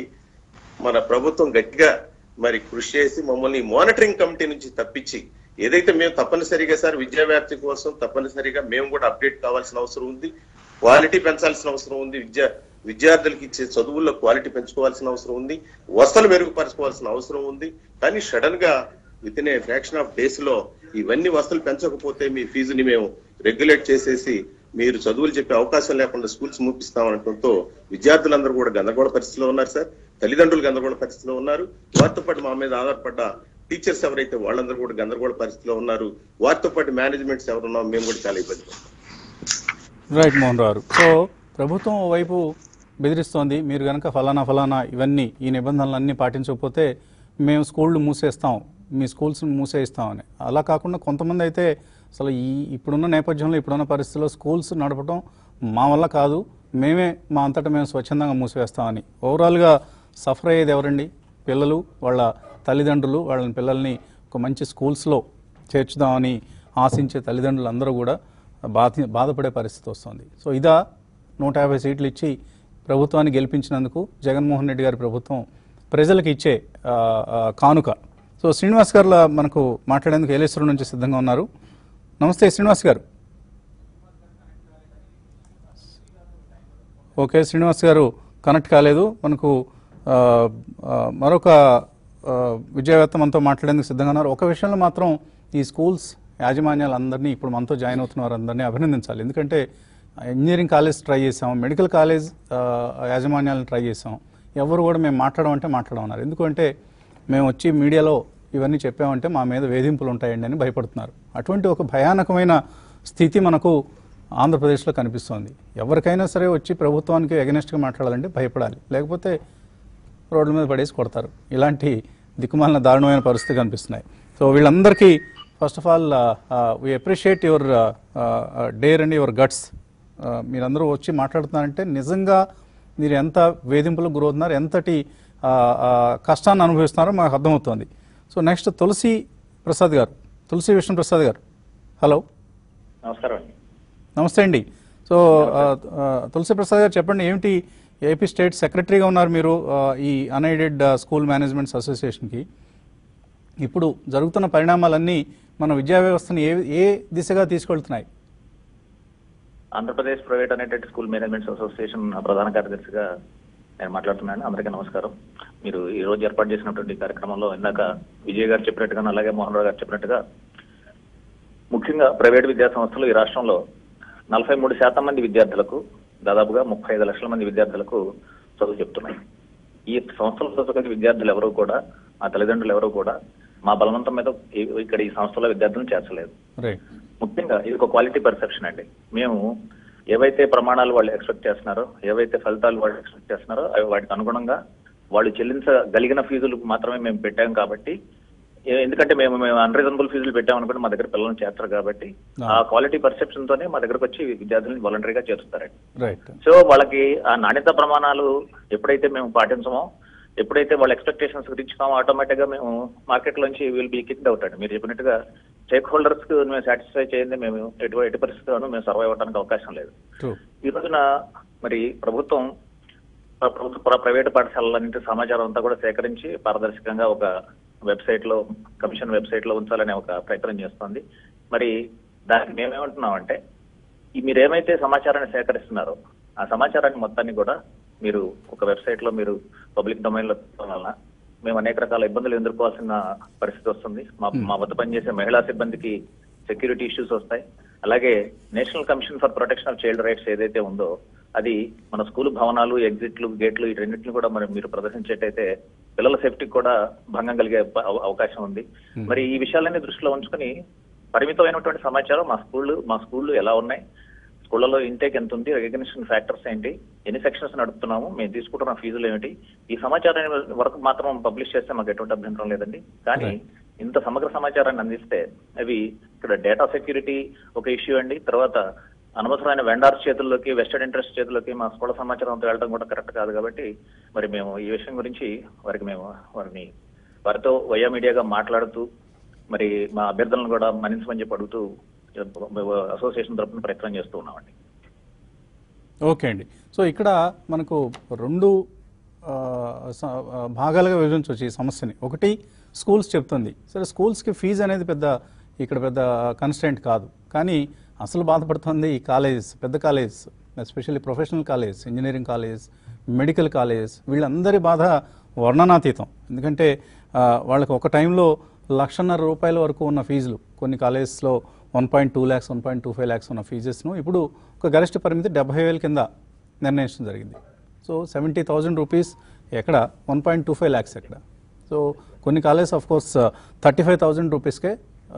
మన ప్రభుత్వం గట్టిగా మరి కృషి చేసి మమ్మల్ని మానిటరింగ్ కమిటీ నుంచి తప్పించి ఏదైతే మేము తప్పనిసరిగా సార్ విద్యా వ్యాప్తి కోసం తప్పనిసరిగా మేము కూడా అప్డేట్ కావాల్సిన అవసరం ఉంది క్వాలిటీ పెంచాల్సిన అవసరం ఉంది విద్యా విద్యార్థులకి ఇచ్చే చదువుల్లో క్వాలిటీ పెంచుకోవాల్సిన అవసరం ఉంది వసతులు మెరుగుపరచుకోవాల్సిన అవసరం ఉంది కానీ సడన్ గా within a fraction of days లో ఇవన్నీ వసతులు పెంచకపోతే మీ ఫీజుని మేము రెగ్యులేట్ చేసేసి మీరు చదువులు చెప్పే అవకాశం లేకుండా స్కూల్స్ మూపిస్తామనడంతో విద్యార్థులందరూ కూడా గందరగోళ పరిస్థితిలో ఉన్నారు సార్ తల్లిదండ్రులు గందరగోళ పరిస్థితిలో ఉన్నారు వారితో పాటు మా మీద ఆధారపడ్డ టీచర్స్ ఎవరైతే వాళ్ళందరూ కూడా గందరగోళ పరిస్థితిలో ఉన్నారు వారితో పాటు మేనేజ్మెంట్స్ ఎవరున్నాం మేము కూడా చాలా ఇబ్బంది పడుతున్నాం. రైట్ మోహన్ రావు సో ప్రభుత్వం వైపు బెదిరిస్తోంది మీరు కనుక ఫలానా ఫలానా ఇవన్నీ ఈ నిబంధనలన్నీ పాటించకపోతే మేము స్కూళ్ళు మూసేస్తాం మీ స్కూల్స్ మూసేస్తామని అలా కాకుండా కొంతమంది అయితే అసలు ఈ ఇప్పుడున్న నేపథ్యంలో ఇప్పుడున్న పరిస్థితుల్లో స్కూల్స్ నడపడం మా వల్ల కాదు మేమే మా అంతటా మేము స్వచ్ఛందంగా మూసివేస్తామని ఓవరాల్గా సఫర్ అయ్యేది ఎవరండి పిల్లలు వాళ్ళ తల్లిదండ్రులు వాళ్ళని పిల్లల్ని ఒక మంచి స్కూల్స్లో చేర్చుదామని ఆశించే తల్లిదండ్రులు అందరూ కూడా బాధ బాధపడే పరిస్థితి వస్తుంది సో ఇదా నూట యాభై సీట్లు ఇచ్చి ప్రభుత్వాన్ని గెలిపించినందుకు జగన్మోహన్ రెడ్డి గారి ప్రభుత్వం ప్రజలకు ఇచ్చే ఆ, ఆ, కానుక సో శ్రీనివాస్ గారు మనకు మాట్లాడేందుకు ఏలేశ్వరం నుంచి సిద్ధంగా ఉన్నారు నమస్తే శ్రీనివాస్ గారు ఓకే శ్రీనివాస్ గారు కనెక్ట్ కాలేదు మనకు ఆ, ఆ, మరొక ఆ, విద్యావేత్త మనతో మాట్లాడేందుకు సిద్ధంగా ఉన్నారు ఒక విషయంలో మాత్రం ఈ స్కూల్స్ యాజమాన్యాలందరినీ ఇప్పుడు మనతో జాయిన్ అవుతున్న వారందరినీ అభినందించాలి ఎందుకంటే ఇంజనీరింగ్ కాలేజ్ ట్రై చేసాం మెడికల్ కాలేజ్ ఆ, యాజమాన్యాలను ట్రై చేసాం ఎవరు కూడా మేము మాట్లాడమంటే మాట్లాడమన్నారు ఎందుకంటే మేము వచ్చి మీడియాలో ఇవన్నీ చెప్పామంటే మా మీద వేధింపులు ఉంటాయండి అని భయపడుతున్నారు అటువంటి ఒక భయానకమైన స్థితి మనకు ఆంధ్రప్రదేశ్లో కనిపిస్తోంది ఎవరికైనా సరే వచ్చి ప్రభుత్వానికి ఎగనెస్ట్గా మాట్లాడాలంటే భయపడాలి లేకపోతే రోడ్ల మీద పడేసి కొడతారు ఇలాంటి దిక్కుమాలిన దారుణమైన పరిస్థితి కనిపిస్తున్నాయి సో వీళ్ళందరికీ first of all we appreciate your dare and your guts మీరందరూ వచ్చి మాట్లాడుతున్నారంటే నిజంగా మీరు ఎంత వేధింపులకు గురవుతున్నారు ఎంతటి ఆ, ఆ, కష్టాన్ని అనుభవిస్తున్నారో మాకు అర్థమవుతోంది సో నెక్స్ట్ తులసి ప్రసాద్ గారు తులసి విష్ణు ప్రసాద్ గారు హలో నమస్కారం అండి నమస్తే అండి సో ఆ, ఆ, తులసి ప్రసాద్ గారు చెప్పండి ఏమిటి ఏపీ స్టేట్ సెక్రటరీగా ఉన్నారు మీరు ఆ, ఈ అన్ఎయిడెడ్ స్కూల్ మేనేజ్మెంట్స్ అసోసియేషన్కి ఇప్పుడు జరుగుతున్న పరిణామాలన్నీ మన విద్యా వ్యవస్థని ఏ ఏ దిశగా తీసుకెళ్తున్నాయి ఆంధ్రప్రదేశ్ ప్రైవేట్ అనేటటువంటి స్కూల్ మేనేజ్మెంట్ అసోసియేషన్ ప్రధాన కార్యదర్శిగా నేను మాట్లాడుతున్నాను అందరికీ నమస్కారం మీరు ఈ రోజు ఏర్పాటు చేసినటువంటి కార్యక్రమంలో ఇందాక విజయ్ గారు చెప్పినట్టుగా అలాగే మోహన్ రావు గారు చెప్పినట్టుగా ముఖ్యంగా ప్రైవేట్ విద్యా సంస్థలు ఈ రాష్ట్రంలో నలభై మూడు శాతం మంది విద్యార్థులకు దాదాపుగా ముప్పై ఐదు లక్షల మంది విద్యార్థులకు చదువు చెప్తున్నాయి ఈ సంస్థలో చదువుకునే విద్యార్థులు ఎవరు కూడా మా తల్లిదండ్రులు ఎవరు కూడా మా బలవంతం మీద ఈ- ఇక్కడ ఈ సంస్థలో విద్యార్థులను చేర్చలేదు రైట్ ముఖ్యంగా ఇది ఒక క్వాలిటీ పర్సెప్షన్ అండి మేము ఏవైతే ప్రమాణాలు వాళ్ళు ఎక్స్పెక్ట్ చేస్తున్నారో ఏవైతే ఫలితాలు వాళ్ళు ఎక్స్పెక్ట్ చేస్తున్నారో అవి వాటికి అనుగుణంగా వాళ్ళు చెల్లించగలిగిన ఫీజులు మాత్రమే మేము పెట్టాం కాబట్టి ఏ- ఎందుకంటే మేము మేము అన్రీజనబుల్ ఫీజులు పెట్టాం అనుకుంటే మా దగ్గర పిల్లల్ని చేస్తారు కాబట్టి ఆ క్వాలిటీ పర్సెప్షన్ తోనే మా దగ్గరకు వచ్చి విద్యార్థులను వాలంటరీగా చేరుస్తారండి రైట్ సో వాళ్ళకి ఆ నాణ్యత ప్రమాణాలు ఎప్పుడైతే మేము పాటించమో ఎప్పుడైతే వాళ్ళ ఎక్స్పెక్టేషన్స్ రీచ్ కామో ఆటోమేటిక్ గా మేము మార్కెట్ లోంచి విల్ బీ కిక్డ్ అవుట్ అండి మీరు చెప్పినట్టుగా స్టేక్ హోల్డర్స్ కు మేము సాటిస్ఫై చేయండి మేము ఎటు ఎటు పరిస్థితుల్లోనూ మేము సర్వైవ్ అవ్వడానికి అవకాశం లేదు ట్రూ ఈ రోజున మరి ప్రభుత్వం ప్ర- ప్రభుత్వ ప్ర- ప్రైవేటు పాఠశాలలన్నింటి సమాచారం అంతా కూడా సేకరించి పారదర్శకంగా ఒక వెబ్సైట్ లో కమిషన్ వెబ్సైట్ లో ఉంచాలనే ఒక ప్రయత్నం చేస్తోంది మరి దానికి మేమేమంటున్నామంటే ఈ మీరు ఏమైతే సమాచారాన్ని సేకరిస్తున్నారో ఆ సమాచారాన్ని మొత్తాన్ని కూడా మీరు ఒక వెబ్సైట్ లో మీరు పబ్లిక్ డొమైన్ లో పెట్టడం వలన మేము అనేక రకాల ఇబ్బందులు ఎదుర్కోవాల్సిన పరిస్థితి వస్తుంది మా మా వద్ద పనిచేసే మహిళా సిబ్బందికి సెక్యూరిటీ ఇష్యూస్ వస్తాయి అలాగే national commission for protection of child rights ఏదైతే ఉందో అది మన స్కూల్ భవనాలు ఎగ్జిట్లు గేట్లు ఈ రెండింటిని కూడా మరి మీరు ప్రదర్శించేటైతే పిల్లల సేఫ్టీకి కూడా భంగం కలిగే అవ- అవకాశం ఉంది మరి ఈ విషయాలన్నీ దృష్టిలో ఉంచుకొని పరిమితమైనటువంటి సమాచారం మా స్కూళ్ళు మా స్కూళ్ళు ఎలా ఉన్నాయి స్కూళ్ళలో ఇంటేక్ ఎంత ఉంది రికగ్నిషన్ ఫ్యాక్టర్స్ ఏంటి ఎన్ని సెక్షన్స్ నడుపుతున్నాము మేము తీసుకుంటున్న ఫీజులు ఏమిటి ఈ సమాచారాన్ని వరకు మాత్రం పబ్లిష్ చేస్తే మాకు ఎటువంటి అభ్యంతరం లేదండి కానీ ఇంత సమగ్ర సమాచారాన్ని అందిస్తే అవి ఇక్కడ డేటా సెక్యూరిటీ ఒక ఇష్యూ అండి తర్వాత అనవసరమైన వెండార్స్ చేతుల్లోకి వెస్టెడ్ ఇంట్రెస్ట్ చేతుల్లోకి మా స్కూళ్ళ సమాచారం అంతా వెళ్ళడం కూడా కరెక్ట్ కాదు కాబట్టి మరి మేము ఈ విషయం గురించి వారికి మేము వారిని వారితో వయా మీడియాగా మాట్లాడుతూ మరి మా అభ్యర్థులను కూడా మన్నించమని చెప్పి అడుగుతూ అసోసియేషన్ తరపున ప్రయత్నం చేస్తూ ఉన్నామండి ఓకే అండి సో ఇక్కడ మనకు రెండు ఆ, స- ఆ, భాగాలుగా విభజించవచ్చు ఈ సమస్యని ఒకటి స్కూల్స్ చెప్తుంది సరే స్కూల్స్కి ఫీజు అనేది పెద్ద ఇక్కడ పెద్ద కన్స్టెంట్ కాదు కానీ అసలు బాధపడుతుంది ఈ కాలేజ్ పెద్ద college especially professional college engineering college medical college వీళ్ళందరి బాధ వర్ణనాతీతం ఎందుకంటే ఆ, వాళ్ళకి ఒక టైంలో లక్షన్నర రూపాయల వరకు ఉన్న ఫీజులు కొన్ని కాలేజెస్లో one point two lakhs one point two five lakhs ఉన్న ఫీజెస్ను ఇప్పుడు ఒక గరిష్ట పరిమితి డెబ్బై వేల కింద నిర్ణయించడం జరిగింది సో సెవెంటీ థౌజండ్ రూపీస్ ఎక్కడ one point two five lakhs ఎక్కడ సో కొన్ని college of course thirty five thousand రూపీస్కే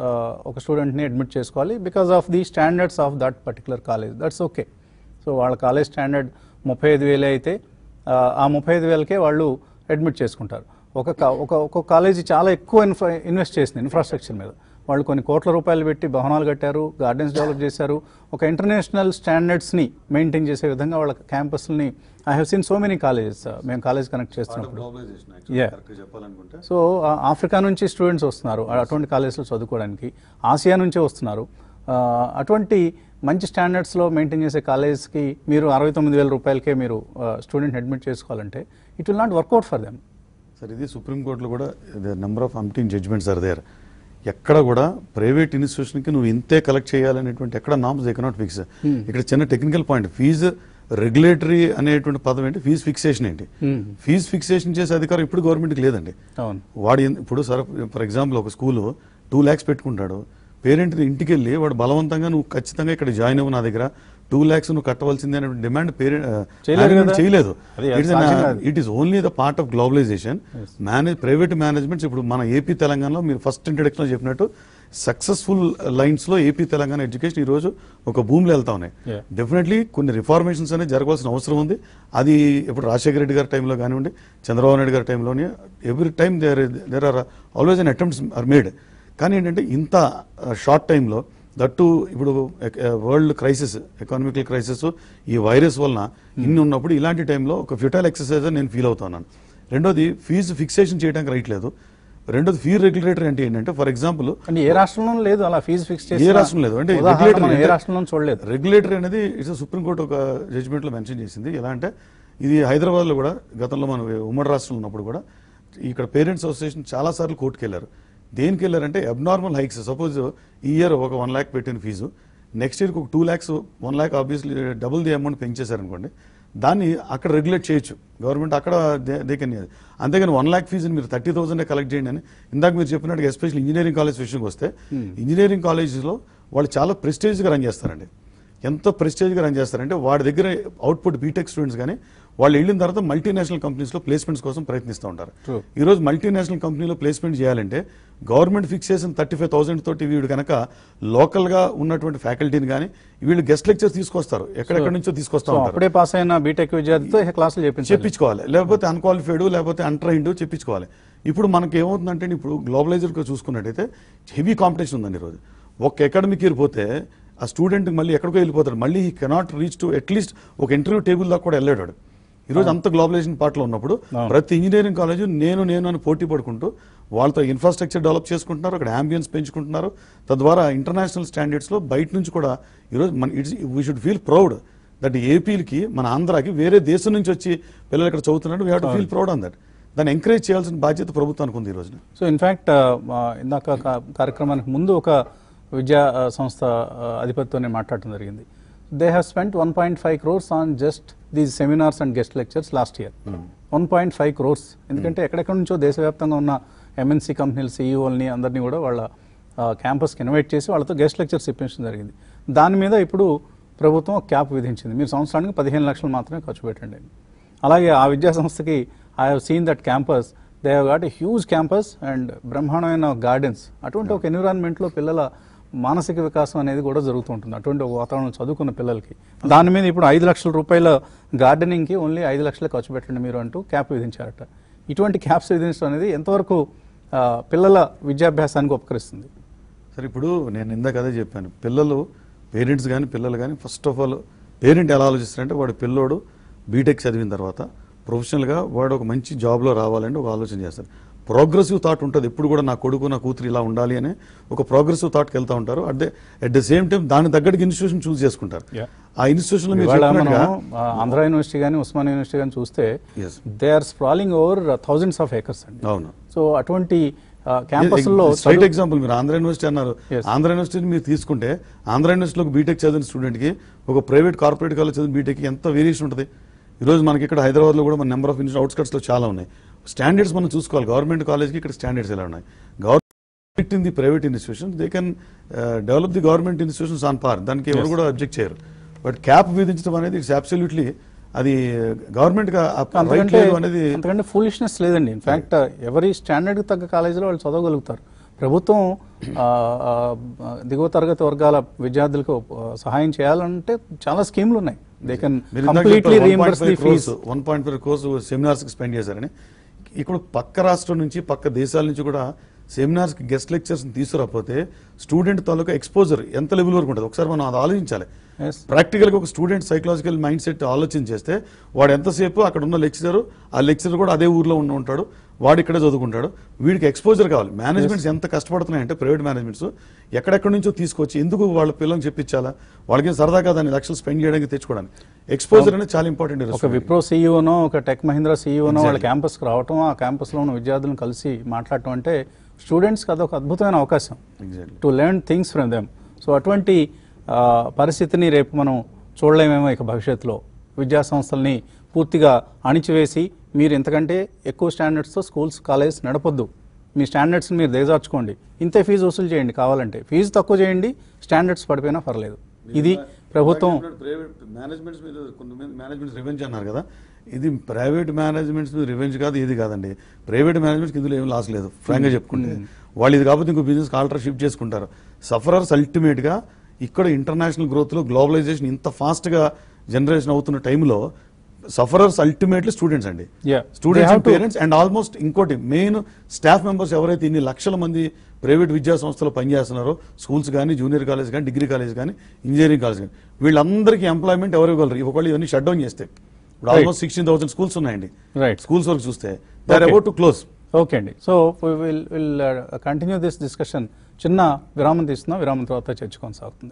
ఒక స్టూడెంట్ని అడ్మిట్ చేసుకోవాలి because of the standards of that particular college that's okay so వాళ్ళ కాలేజ్ స్టాండర్డ్ ముప్పై ఐదు వేలే అయితే ఆ, ఆ ముప్పై ఐదు వేలకే వాళ్ళు అడ్మిట్ చేసుకుంటారు ఒక కా- ఒక ఒక కాలేజీ చాలా ఎక్కువ ఇన్ఫ్రా ఇన్వెస్ట్ చేసింది ఇన్ఫ్రాస్ట్రక్చర్ మీద వాళ్ళు కొన్ని కోట్ల రూపాయలు పెట్టి భవనాలు కట్టారు గార్డెన్స్ డెవలప్ చేశారు ఒక ఇంటర్నేషనల్ స్టాండర్డ్స్ని మెయింటైన్ చేసే విధంగా వాళ్ళ క్యాంపస్ని I have seen so many colleges మేము కాలేజ్ కనెక్ట్ చేస్తున్నప్పుడు Yeah. చెప్పాలనుకుంటే సో ఆ, ఆఫ్రికా నుంచి స్టూడెంట్స్ వస్తున్నారు ఆ- అటువంటి కాలేజ్లో చదువుకోవడానికి ఆసియా నుంచే వస్తున్నారు ఆ, అటువంటి మంచి స్టాండర్డ్స్లో మెయింటైన్ చేసే కాలేజ్కి మీరు అరవై తొమ్మిది వేల రూపాయలకే మీరు స్టూడెంట్ అడ్మిట్ చేసుకోవాలంటే it will not work out for them sir ఇది సుప్రీంకోర్టులో కూడా number of umpteen judgments are there ఎక్కడ కూడా ప్రైవేట్ ఇన్స్టిట్యూషన్కి నువ్వు ఇంతే కలెక్ట్ చేయాలనేటువంటి ఎక్కడ నామ్స్ దే కెనాట్ ఫిక్స్ ఇక్కడ చిన్న టెక్నికల్ పాయింట్ ఫీజు రెగ్యులేటరీ అనేటువంటి పదం ఏంటి ఫీజు ఫిక్సేషన్ ఏంటి Hmm. ఫీజు ఫిక్సేషన్ చేసే అధికారం ఇప్పుడు గవర్నమెంట్కి లేదండి అవును వాడు ఎన్- ఇప్పుడు సర్ ఫర్ ఎగ్జాంపుల్ ఒక స్కూలు టూ ల్యాక్స్ పెట్టుకుంటాడు పేరెంట్ ఇంటికి వెళ్ళి వాడు బలవంతంగా నువ్వు ఖచ్చితంగా ఇక్కడ జాయిన్ అవ్వు నా దగ్గర టూ ల్యాక్స్ నువ్వు కట్టవలసిందే అనే డిమాండ్ పేరెంట్ చేయలేదు కదా. చేయలేదు అది సాధ్యం కాదు. It is only the part of globalization manage private managements ఇప్పుడు మన ఏపీ తెలంగాణలో మీరు ఫస్ట్ ఇంట్రడక్షన్ లో చెప్పినట్టు సక్సెస్ఫుల్ లైన్స్ లో ఏపీ తెలంగాణ ఎడ్యుకేషన్ ఈ రోజు ఒక భూమిలో వెళ్తా ఉన్నాయి Yeah. డెఫినెట్లీ కొన్ని రిఫార్మేషన్స్ అనేది జరగాల్సిన అవసరం ఉంది అది ఇప్పుడు రాజశేఖర రెడ్డి గారి టైంలో కానివ్వండి చంద్రబాబు నాయుడు గారి టైంలోని every time there there are always an attempts are made కానీ ఏంటంటే ఇంత షార్ట్ టైంలో దట్టు ఇప్పుడు వరల్డ్ క్రైసిస్ ఎకానమికల్ క్రైసిస్ ఈ వైరస్ వలన ఇన్ని ఉన్నప్పుడు ఇలాంటి టైంలో ఒక ఫ్యూటైల్ ఎక్సర్సైజ్ అని నేను ఫీల్ అవుతున్నాను రెండోది ఫీజు ఫిక్సేషన్ చేయడానికి రైట్ లేదు రెండోది ఫీ రెగ్యులేటరీ అంటే ఏంటంటే ఫర్ ఎగ్జాంపుల్ అంటే ఏ రాష్ట్రంలోనూ లేదు అలా ఫీజు ఫిక్స్ చేసి ఏ రాష్ట్రం లేదు అంటే ఉదాహరణ regulatory మనం ఏ అంటే- రాష్ట్రంలోనూ చూడలేదు రెగ్యులేటరీ అనేది ఇట్స్ సుప్రీంకోర్టు ఒక జడ్జిమెంట్ లో మెన్షన్ చేసింది ఎలా అంటే ఇది హైదరాబాద్ లో కూడా గతంలో మనం ఉమ్మడి రాష్ట్రంలో ఉన్నప్పుడు కూడా ఇక్కడ పేరెంట్స్ అసోసియేషన్ చాలా సార్లు కోర్టుకు వెళ్ళారు దేనికి వెళ్ళారంటే అబ్నార్మల్ హైక్స్ సపోజ్ ఈ ఇయర్ ఒక వన్ ల్యాక్ పెట్టిన ఫీజు నెక్స్ట్ ఇయర్కి ఒక two lakhs one lakh obviously double the amount పెంచేశారనుకోండి దాన్ని అక్కడ రెగ్యులేట్ చేయొచ్చు గవర్నమెంట్ అక్కడ దే కెన్ అంతేగాని వన్ ల్యాక్ ఫీజుని మీరు థర్టీ థౌసండ్ కలెక్ట్ చేయండి అని ఇందాక మీరు చెప్పినట్టుగా ఎస్పెషల్లీ ఇంజనీరింగ్ కాలేజ్ విషయంకి వస్తే ఇంజనీరింగ్ కాలేజెస్లో వాళ్ళు చాలా ప్రెస్టేజ్గా రన్ చేస్తారండి ఎంత ప్రెస్టేజ్గా రన్ చేస్తారంటే వాడి దగ్గర అవుట్పుట్ బీటెక్ స్టూడెంట్స్ కానీ వాళ్ళు వెళ్ళిన తర్వాత మల్టీనేషనల్ కంపెనీస్లో ప్లేస్మెంట్స్ కోసం ప్రయత్నిస్తూ ఉంటారు True. ఈ రోజు మల్టీనేషనల్ కంపెనీలో ప్లేస్మెంట్ చేయాలంటే గవర్నమెంట్ ఫిక్స్ చేసిన థర్టీ ఫైవ్ థౌసండ్ తోటి వీడు కనుక లోకల్గా ఉన్నటువంటి ఫ్యాకల్టీని కానీ వీళ్ళు గెస్ట్ లెక్చర్స్ తీసుకొస్తారు ఎక్కడెక్కడి నుంచో తీసుకొస్తా సో ఉంటారు అప్పుడే పాస్ అయిన బీటెక్ విద్యార్థితో క్లాసులు చెప్పించాలి చెప్పించుకోవాలి లేకపోతే అన్క్వాలిఫైడ్ లేకపోతే అన్ట్రైన్డ్ చెప్పించుకోవాలి ఇప్పుడు మనకి ఏమవుతుందంటే ఇప్పుడు గ్లోబలైజర్ చూసుకున్నట్టయితే హెవీ కాంపిటీషన్ ఉందండి ఈరోజు ఒక అకాడమిక్ ఇయర్ పోతే ఆ స్టూడెంట్ మళ్ళీ ఎక్కడికో వెళ్ళిపోతాడు మళ్ళీ he cannot reach to at least ఒక ఇంటర్వ్యూ టేబుల్ దాకా కూడా వెళ్ళాడు వాడు. ఈ రోజు అంత గ్లోబలైజేషన్ పార్ట్లో ఉన్నప్పుడు అవును. ప్రతి ఇంజనీరింగ్ కాలేజ్ నేను నేను అని పోటీ పడుకుంటూ వాళ్ళతో ఇన్ఫ్రాస్ట్రక్చర్ డెవలప్ చేసుకుంటున్నారు అక్కడ అంబియన్స్ పెంచుకుంటున్నారు తద్వారా ఇంటర్నేషనల్ స్టాండర్డ్స్ లో బయట నుంచి కూడా ఈరోజు మన it's we should feel proud that ఏపీలకి మన ఆంధ్రాకి వేరే దేశం నుంచి వచ్చి పిల్లలు ఇక్కడ చదువుతున్నారు we have to feel proud on that దాన్ని ఎంకరేజ్ చేయాల్సిన బాధ్యత ప్రభుత్వానికి ఉంది ఈ రోజున సో ఇన్ఫ్యాక్ట్ ఇందాక కా- కార్యక్రమానికి ముందు ఒక విద్యా ఆ, సంస్థ ఆ, అధిపతితో నేను మాట్లాడటం జరిగింది they have spent one point five crores on just these seminars and guest lectures last year one point five crores ఎందుకంటే ఎక్కడెక్కడ నుంచో దేశవ్యాప్తంగా ఉన్న ఎంఎన్సీ కంపెనీల సీఈఓల్ని అందరినీ కూడా వాళ్ళ క్యాంపస్కి ఇన్వైట్ చేసి వాళ్ళతో గెస్ట్ లెక్చర్స్ ఇప్పించడం జరిగింది దాని మీద ఇప్పుడు ప్రభుత్వం ఒక క్యాప్ విధించింది మీరు సంవత్సరానికి పదిహేను లక్షలు మాత్రమే ఖర్చు పెట్టండి అలాగే ఆ విద్యా సంస్థకి I have seen that campus they have got a huge campus and బ్రహ్మాండమైన గార్డెన్స్ అటువంటి ఒక ఎన్విరాన్మెంట్లో పిల్లల మానసిక వికాసం అనేది కూడా జరుగుతూ ఉంటుంది అటువంటి ఒక వాతావరణం చదువుకున్న పిల్లలకి దాని మీద ఇప్పుడు ఐదు లక్షల రూపాయల గార్డెనింగ్కి ఓన్లీ ఐదు లక్షలే ఖర్చు పెట్టండి మీరు అంటూ క్యాప్ విధించారట ఇటువంటి క్యాప్స్ విధించడం అనేది ఎంతవరకు ఆ, పిల్లల విద్యాభ్యాసానికి ఉపకరిస్తుంది సరే ఇప్పుడు నేను ఇందాక అదే చెప్పాను పిల్లలు పేరెంట్స్ కానీ పిల్లలు కానీ ఫస్ట్ ఆఫ్ ఆల్ పేరెంట్ ఎలా ఆలోచిస్తారంటే వాడు పిల్లోడు బీటెక్ చదివిన తర్వాత ప్రొఫెషనల్గా వాడు ఒక మంచి జాబ్లో రావాలని ఒక ఆలోచన చేస్తారు ప్రోగ్రెసివ్ థాట్ ఉంటుంది ఎప్పుడు కూడా నా కొడుకు నా కూతురు ఇలా ఉండాలి అని ఒక ప్రోగ్రెసివ్ థాట్కి వెళ్తా ఉంటారు at the at the same time దాని తగ్గట్టుగా ఇన్స్టిట్యూషన్ చూస్ చేసుకుంటారు Yeah. ఆ ఇన్స్టిట్యూషన్లో మీరు ఇవాళ మనం చెప్పినట్టుగా ఆ, ఆంధ్ర యూనివర్సిటీ కానీ ఉస్మాన్ యూనివర్సిటీ కానీ చూస్తే Yes. They are sprawling over thousands of acres అండి అవును సో అటువంటి క్యాంపస్లో స్ట్రైట్ ఎగ్జాంపుల్ మీరు ఆంధ్ర యూనివర్సిటీ అన్నారు Yes. ఆంధ్ర యూనివర్సిటీని మీరు తీసుకుంటే ఆంధ్ర యూనివర్సిటీలో బీటెక్ చదివిన స్టూడెంట్ కి ఒక ప్రైవేట్ కార్పొరేట్ కాలేజ్ చదివిన బీటెక్ ఎంత వేరియేషన్ ఉంటుంది ఈ రోజు మనకి ఇక్కడ హైదరాబాద్ లో కూడా మన నెంబర్ ఆఫ్ ఇన్స్టిట్యూట్ అవుట్స్కట్స్ లో చాలా ఉన్నాయి స్టాండర్డ్స్ మనం చూసుకోవాలి గవర్నమెంట్ కాలేజ్కి ఇక్కడ స్టాండర్డ్స్ ఎలా ఉన్నాయి government restrict in the private institution they can develop the government institutions on par దానికి ఎవరు కూడా అబ్జెక్ట్ చేయరు బట్ క్యాప్ విధించడం అనేది ఇట్స్ అబ్సల్యూట్లీ అది గవర్నమెంట్ గా రైట్ అంతకంటే లేదు అనేది అంతకంటే ఫూలిష్నెస్ లేదండి ఇన్ఫాక్ట్ ఎవరి స్టాండర్డ్కి తగ్గ కాలేజీలో వాళ్ళు చదవగలుగుతారు ప్రభుత్వం ఆ, ఆ, దిగువ తరగతి వర్గాల విద్యార్థులకు ఆ, సహాయం చేయాలంటే చాలా స్కీమ్లు ఉన్నాయి they can completely reimburse the fees one point five crores seminars కి స్పెండ్ చేశారని ఇప్పుడు పక్క రాష్ట్రం నుంచి పక్క దేశాల నుంచి కూడా సెమినార్స్ కి గెస్ట్ లెక్చర్స్ తీసుకురాకపోతే స్టూడెంట్ తాలూకా ఎక్స్పోజర్ ఎంత లెవెల్ వరకు ఉంటుంది ఒకసారి మనం అది ఆలోచించాలి Yes. ప్రాక్టికల్ గా ఒక స్టూడెంట్ సైకలాజికల్ మైండ్ సెట్ ఆలోచన చేస్తే వాడు ఎంతసేపు అక్కడ ఉన్న లెక్చరర్ ఆ లెక్చరర్ కూడా అదే ఊర్లో ఉండి ఉంటాడు వాడు ఇక్కడే చదువుకుంటాడు వీడికి ఎక్స్పోజర్ కావాలి మేనేజ్మెంట్స్ ఎంత కష్టపడుతున్నాయంటే ప్రైవేట్ మేనేజ్మెంట్స్ ఎక్కడెక్కడి నుంచో తీసుకొచ్చి ఎందుకు వాళ్ళ పిల్లల్ని చెప్పించాలా వాళ్ళకి సరదాగా దాన్ని లక్షలు స్పెండ్ చేయడానికి తెచ్చుకోవడానికి ఎక్స్పోజర్ అనేది చాలా ఇంపార్టెంట్ ఒక విప్రో సీఈఓనో ఒక టెక్ మహీంద్రా సీఈఓనో వాళ్ళ క్యాంపస్కి రావటం ఆ క్యాంపస్లో ఉన్న విద్యార్థులను కలిసి మాట్లాడటం అంటే స్టూడెంట్స్కి అదొక అద్భుతమైన అవకాశం exactly to learn things from them so అటువంటి ఆ, పరిస్థితిని రేపు మనం చూడలేమేమో ఇక భవిష్యత్తులో విద్యా సంస్థల్ని పూర్తిగా అణిచివేసి మీరు ఇంతకంటే ఎక్కువ స్టాండర్డ్స్తో స్కూల్స్ కాలేజ్ నడపొద్దు మీ స్టాండర్డ్స్ని మీరు దిగజార్చుకోండి ఇంతే ఫీజు వసూలు చేయండి కావాలంటే ఫీజు తక్కువ చేయండి స్టాండర్డ్స్ పడిపోయినా పర్లేదు ఇది ప్రభుత్వం ప్రైవేట్ మేనేజ్మెంట్స్ మీద కొంతమంది మేనేజ్మెంట్స్ రివెంజ్ అన్నారు కదా ఇది ప్రైవేట్ మేనేజ్మెంట్స్ మీద రివెంజ్ కాదు ఇది కాదండి ప్రైవేట్ మేనేజ్మెంట్స్ ఇందులో ఏం లాస్ లేదు ఫ్రాంక్ గా చెప్పుకుంటే వాళ్ళు ఇది కాకపోతే ఇంకో బిజినెస్ ఆల్టర్ షిఫ్ట్ చేసుకుంటారు సఫరర్స్ అల్టిమేట్ గా ఇక్కడ ఇంటర్నేషనల్ గ్రోత్ లో గ్లోబలైజేషన్ ఇంత ఫాస్ట్ గా జనరేషన్ అవుతున్న టైంలో సఫరర్స్ అల్టిమేట్లీ స్టూడెంట్స్ అండి Yeah. They students have and to- parents and almost ఇంకోటి మెయిన్ స్టాఫ్ మెంబర్స్ ఎవరైతే ఇన్ని లక్షల మంది ప్రైవేట్ విద్యా సంస్థలో పనిచేస్తున్నారో స్కూల్స్ కానీ జూనియర్ కాలేజ్ కానీ డిగ్రీ కాలేజ్ కానీ ఇంజనీరింగ్ కాలేజ్ కానీ వీళ్ళందరికీ ఎంప్లాయ్మెంట్ ఎవరు ఇవ్వగలరు ఒకళ్ళు ఇవన్నీ షట్ డౌన్ చేస్తే ఇప్పుడు ఆల్మోస్ట్ సిక్స్టీన్ థౌసండ్ స్కూల్స్ ఉన్నాయండి రైట్ స్కూల్స్ వరకు చూస్తే they are Okay. About to close okay అండి so will will continue this discussion చిన్న విరామం తీసుకుందాం విరామం తర్వాత చర్చ కొనసాగుతుంది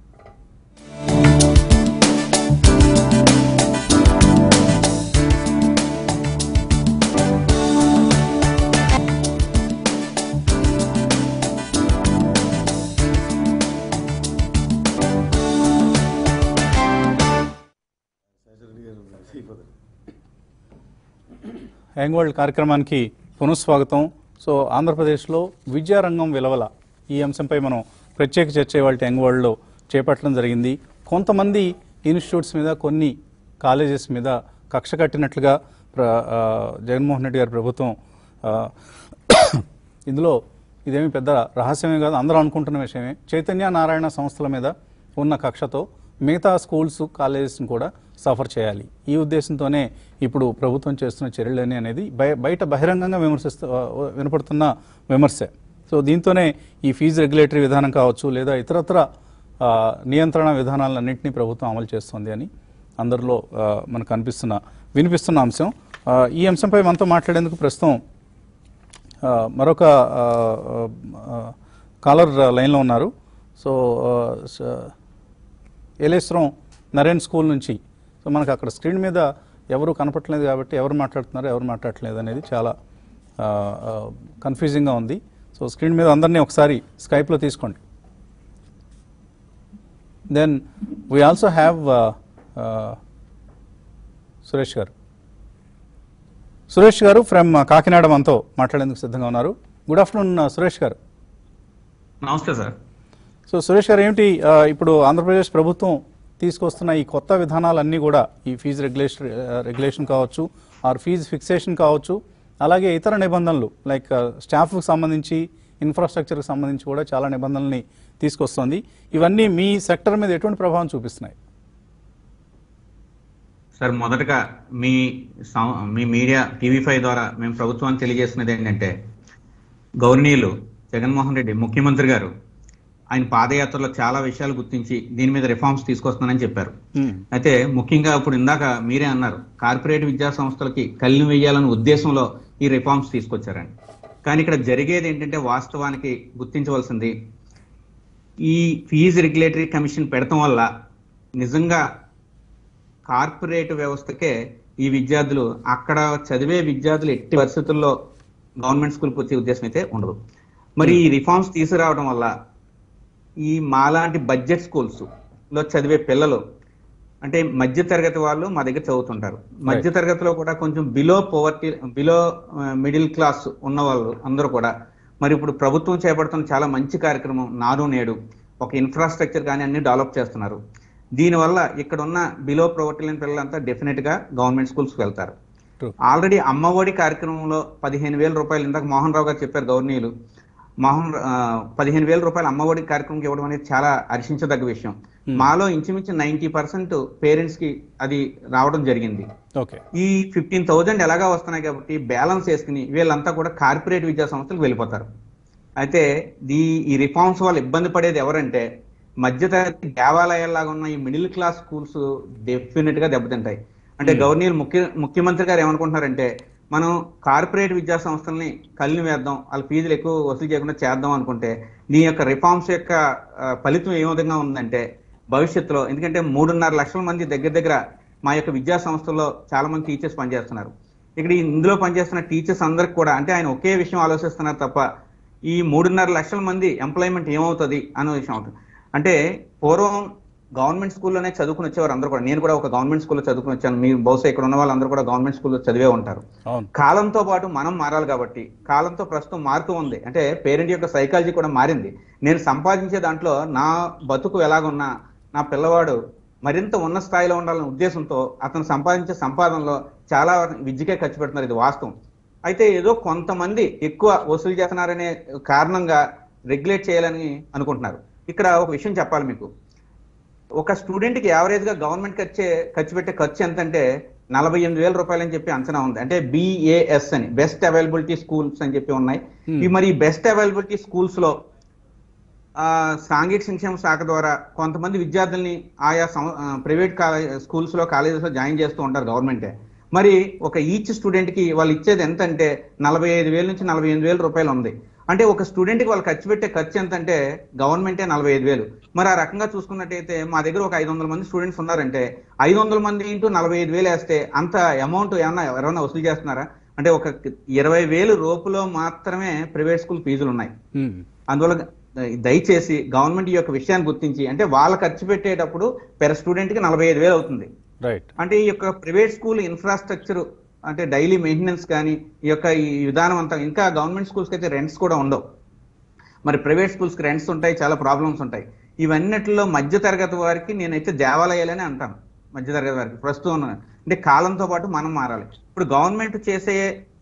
యంగ్ వరల్డ్ కార్యక్రమానికి పునఃస్వాగతం సో ఆంధ్రప్రదేశ్లో విద్యారంగం విలవల ఈ అంశంపై మనం ప్రత్యేక చర్చ ఇవాళ యంగ్ వరల్డ్లో చేపట్టడం జరిగింది కొంతమంది ఇన్స్టిట్యూట్స్ మీద కొన్ని కాలేజెస్ మీద కక్ష కట్టినట్లుగా ప్ర ఆ, జగన్మోహన్ రెడ్డి గారి ప్రభుత్వం ఆ, ఇందులో ఇదేమి పెద్ద రహస్యమే కాదు అందరూ అనుకుంటున్న విషయమే చైతన్య నారాయణ సంస్థల మీద ఉన్న కక్షతో మిగతా స్కూల్స్ కాలేజెస్ని కూడా సఫర్ చేయాలి ఈ ఉద్దేశంతోనే ఇప్పుడు ప్రభుత్వం చేస్తున్న చర్యలని అనేది బయ- బయట బహిరంగంగా విమర్శిస్తూ ఆ, వినపడుతున్న విమర్శే సో దీంతోనే ఈ ఫీజు రెగ్యులేటరీ విధానం కావచ్చు లేదా ఇతరత్ర ఆ, నియంత్రణ విధానాలన్నింటినీ ప్రభుత్వం అమలు చేస్తుంది అని అందరిలో ఆ, మనకు అనిపిస్తున్న వినిపిస్తున్న అంశం ఆ, ఈ అంశంపై మనతో మాట్లాడేందుకు ప్రస్తుతం ఆ, మరొక ఆ, ఆ, కాలర్ లైన్లో ఉన్నారు సో ఆ, స- ఏలేశ్వరం నరేన్ స్కూల్ నుంచి సో మనకు అక్కడ స్క్రీన్ మీద ఎవరు కనపట్లేదు కాబట్టి ఎవరు మాట్లాడుతున్నారు ఎవరు మాట్లాడట్లేదు అనేది చాలా కన్ఫ్యూజింగ్గా ఉంది సో స్క్రీన్ మీద అందరినీ ఒకసారి స్కైప్లో తీసుకోండి then we also have Suresh garu Suresh గారు ఫ్రమ్ కాకినాడ మనతో మాట్లాడేందుకు సిద్ధంగా ఉన్నారు గుడ్ ఆఫ్టర్నూన్ సురేష్ గారు నమస్తే సార్ సో సురేష్ గారు ఏమిటి ఆ, ఇప్పుడు ఆంధ్రప్రదేశ్ ప్రభుత్వం తీసుకొస్తున్న ఈ కొత్త విధానాలన్నీ కూడా ఈ ఫీజు రెగ్యులేషన్ రెగ్యులేషన్ కావచ్చు ఆర్ ఫీజు ఫిక్సేషన్ కావచ్చు అలాగే ఇతర నిబంధనలు లైక్ స్టాఫ్కి సంబంధించి ఇన్ఫ్రాస్ట్రక్చర్కి సంబంధించి కూడా చాలా నిబంధనల్ని తీసుకొస్తుంది ఇవన్నీ మీ సెక్టర్ మీద ఎటువంటి ప్రభావం చూపిస్తున్నాయి సార్ మొదటగా మీ సం- మీ మీడియా టీవీ ఫైవ్ ద్వారా మేము ప్రభుత్వానికి తెలియజేస్తున్నది ఏంటంటే గౌరవనీయులు జగన్మోహన్ రెడ్డి ముఖ్యమంత్రి గారు ఆయన పాదయాత్రలో చాలా విషయాలు గుర్తించి దీని మీద రిఫార్మ్స్ తీసుకొస్తానని చెప్పారు Hmm. అయితే ముఖ్యంగా ఇప్పుడు ఇందాక మీరే అన్నారు కార్పొరేట్ విద్యా సంస్థలకి కళ్ళు వేయాలనే ఉద్దేశంలో ఈ రిఫార్మ్స్ తీసుకొచ్చారండి కానీ ఇక్కడ జరిగేది ఏంటంటే వాస్తవానికి గుర్తించవలసింది ఈ ఫీజు రెగ్యులేటరీ కమిషన్ పెడతాం వల్ల నిజంగా కార్పొరేట్ వ్యవస్థకే ఈ విద్యార్థులు అక్కడ చదివే విద్యార్థులు ఎట్టి పరిస్థితుల్లో గవర్నమెంట్ స్కూల్కి వచ్చే ఉద్దేశం అయితే ఉండదు మరి ఈ రిఫార్మ్స్ తీసుకురావడం వల్ల ఈ మాలాంటి బడ్జెట్ స్కూల్స్ లో చదివే పిల్లలు అంటే మధ్య తరగతి వాళ్ళు మా దగ్గర చదువుతుంటారు మధ్య తరగతిలో కూడా కొంచెం below poverty below middle class ఉన్న వాళ్ళు అందరూ కూడా మరి ఇప్పుడు ప్రభుత్వం చేపడుతున్న చాలా మంచి కార్యక్రమం నాడు నేడు ఒక ఇన్ఫ్రాస్ట్రక్చర్ కానీ అన్ని డెవలప్ చేస్తున్నారు దీనివల్ల ఇక్కడ ఉన్న బిలో ప్రొవర్టీ లైన్ పిల్లలంతా డెఫినెట్ గా గవర్నమెంట్ స్కూల్స్కి వెళ్తారు True. ఆల్రెడీ అమ్మఒడి కార్యక్రమంలో పదిహేను వేల రూపాయలు ఇందాక మోహన్ రావు గారు చెప్పారు గవర్నీయులు మోహన్ ఆ, పదిహేను వేల రూపాయలు అమ్మఒడి కార్యక్రమం ఇవ్వడం అనేది చాలా హర్షించదగ్గ విషయం మాలో ఇంచుమించు నైన్టీ పర్సెంట్ పేరెంట్స్ కి అది రావడం జరిగింది ఓకే ఈ ఫిఫ్టీన్ థౌజండ్ ఎలాగా వస్తున్నాయి కాబట్టి బ్యాలెన్స్ వేసుకుని వీళ్ళంతా కూడా కార్పొరేట్ విద్యా సంస్థలకు వెళ్ళిపోతారు అయితే ఈ ఈ రిఫార్మ్స్ వల్ల ఇబ్బంది పడేది ఎవరంటే మధ్యతరగతి దేవాలయాల్లాగా ఉన్న ఈ మిడిల్ క్లాస్ స్కూల్స్ డెఫినెట్ గా దెబ్బతింటాయి అంటే గవర్నర్ ముఖ్య ముఖ్యమంత్రి గారు ఏమనుకుంటున్నారంటే మనం కార్పొరేట్ విద్యా సంస్థల్ని కళ్ళని వేద్దాం వాళ్ళ ఫీజులు ఎక్కువ వసూలు చేయకుండా చేద్దాం అనుకుంటే నీ యొక్క రిఫార్మ్స్ యొక్క ఆ, ఫలితం ఏ విధంగా ఉందంటే భవిష్యత్తులో ఎందుకంటే మూడున్నర లక్షల మంది దగ్గర దగ్గర మా యొక్క విద్యా సంస్థల్లో చాలా మంది టీచర్స్ పనిచేస్తున్నారు ఇక్కడ ఈ ఇందులో పనిచేస్తున్న టీచర్స్ అందరికి కూడా అంటే ఆయన ఒకే విషయం ఆలోచిస్తున్నారు తప్ప ఈ మూడున్నర లక్షల మంది ఎంప్లాయ్మెంట్ ఏమవుతుంది అనే విషయం అవుతుంది అంటే పూర్వం గవర్నమెంట్ స్కూల్లోనే చదువుకుని వచ్చేవారు అందరూ కూడా నేను కూడా ఒక గవర్నమెంట్ స్కూల్లో చదువుకుని వచ్చాను మీరు బహుశా ఇక్కడ ఉన్న వాళ్ళందరూ కూడా గవర్నమెంట్ స్కూల్లో చదివే ఉంటారు అవును కాలంతో పాటు మనం మారాలి కాబట్టి కాలంతో ప్రస్తుతం మారుతూ ఉంది అంటే పేరెంట్ యొక్క సైకాలజీ కూడా మారింది నేను సంపాదించే దాంట్లో నా బతుకు ఎలాగున్నా నా పిల్లవాడు మరింత ఉన్న స్థాయిలో ఉండాలనే ఉద్దేశంతో అతను సంపాదించే సంపాదనలో చాలా విద్యకే ఖర్చు పెడుతున్నారు ఇది వాస్తవం అయితే ఏదో కొంతమంది ఎక్కువ వసూలు చేస్తున్నారనే కారణంగా రెగ్యులేట్ చేయాలని అనుకుంటున్నారు ఇక్కడ ఒక విషయం చెప్పాలి మీకు ఒక స్టూడెంట్ కి యావరేజ్ గా గవర్నమెంట్ ఖర్చు ఖర్చు పెట్టే ఖర్చు ఎంత అంటే నలభై ఎనిమిది వేల రూపాయలు అని చెప్పి అంచనా ఉంది అంటే బిఏఎస్ అని బెస్ట్ అవైలబిలిటీ స్కూల్స్ అని చెప్పి ఉన్నాయి Hmm. ఈ మరి బెస్ట్ అవైలబిలిటీ స్కూల్స్ లో ఆ, సాంఘిక సంక్షేమ శాఖ ద్వారా కొంతమంది విద్యార్థుల్ని ఆయా ప్రైవేట్ కాలేజ్ స్కూల్స్ లో కాలేజెస్ లో జాయిన్ చేస్తూ ఉంటారు గవర్నమెంటే మరి ఒక ఈచ్ స్టూడెంట్ కి వాళ్ళు ఇచ్చేది ఎంత అంటే నలభై ఐదు వేల నుంచి నలభై ఎనిమిది వేల రూపాయలు ఉంది అంటే ఒక స్టూడెంట్ కి వాళ్ళు ఖర్చు పెట్టే ఖర్చు ఎంత అంటే గవర్నమెంటే నలభై ఐదు వేలు మరి ఆ రకంగా చూసుకున్నట్టయితే మా దగ్గర ఒక ఐదు వందల మంది స్టూడెంట్స్ ఉన్నారంటే ఐదు వందల మంది ఇంటూ నలభై ఐదు వేలు వేస్తే అంత అమౌంట్ ఏమన్నా ఎవరైనా వసూలు చేస్తున్నారా అంటే ఒక ఇరవై వేలు రూపులో మాత్రమే ప్రైవేట్ స్కూల్ ఫీజులు ఉన్నాయి ఉమ్. అందువల్ల దయచేసి గవర్నమెంట్ ఈ యొక్క విషయాన్ని గుర్తించి అంటే వాళ్ళు ఖర్చు పెట్టేటప్పుడు పెర్ స్టూడెంట్ కి నలభై ఐదు వేలు అవుతుంది రైట్ అంటే ఈ యొక్క ప్రైవేట్ స్కూల్ ఇన్ఫ్రాస్ట్రక్చర్ అంటే డైలీ మెయింటెనెన్స్ కానీ ఈ యొక్క ఈ విధానం అంతా ఇంకా గవర్నమెంట్ స్కూల్స్కి అయితే రెంట్స్ కూడా ఉండవు మరి ప్రైవేట్ స్కూల్స్కి రెంట్స్ ఉంటాయి చాలా ప్రాబ్లమ్స్ ఉంటాయి ఇవన్నిటిలో మధ్య తరగతి వారికి నేనైతే దేవాలయాలని అంటాను మధ్య తరగతి వారికి ప్రస్తుతం ఉన్న అంటే కాలంతో పాటు మనం మారాలి ఇప్పుడు గవర్నమెంట్ చేసే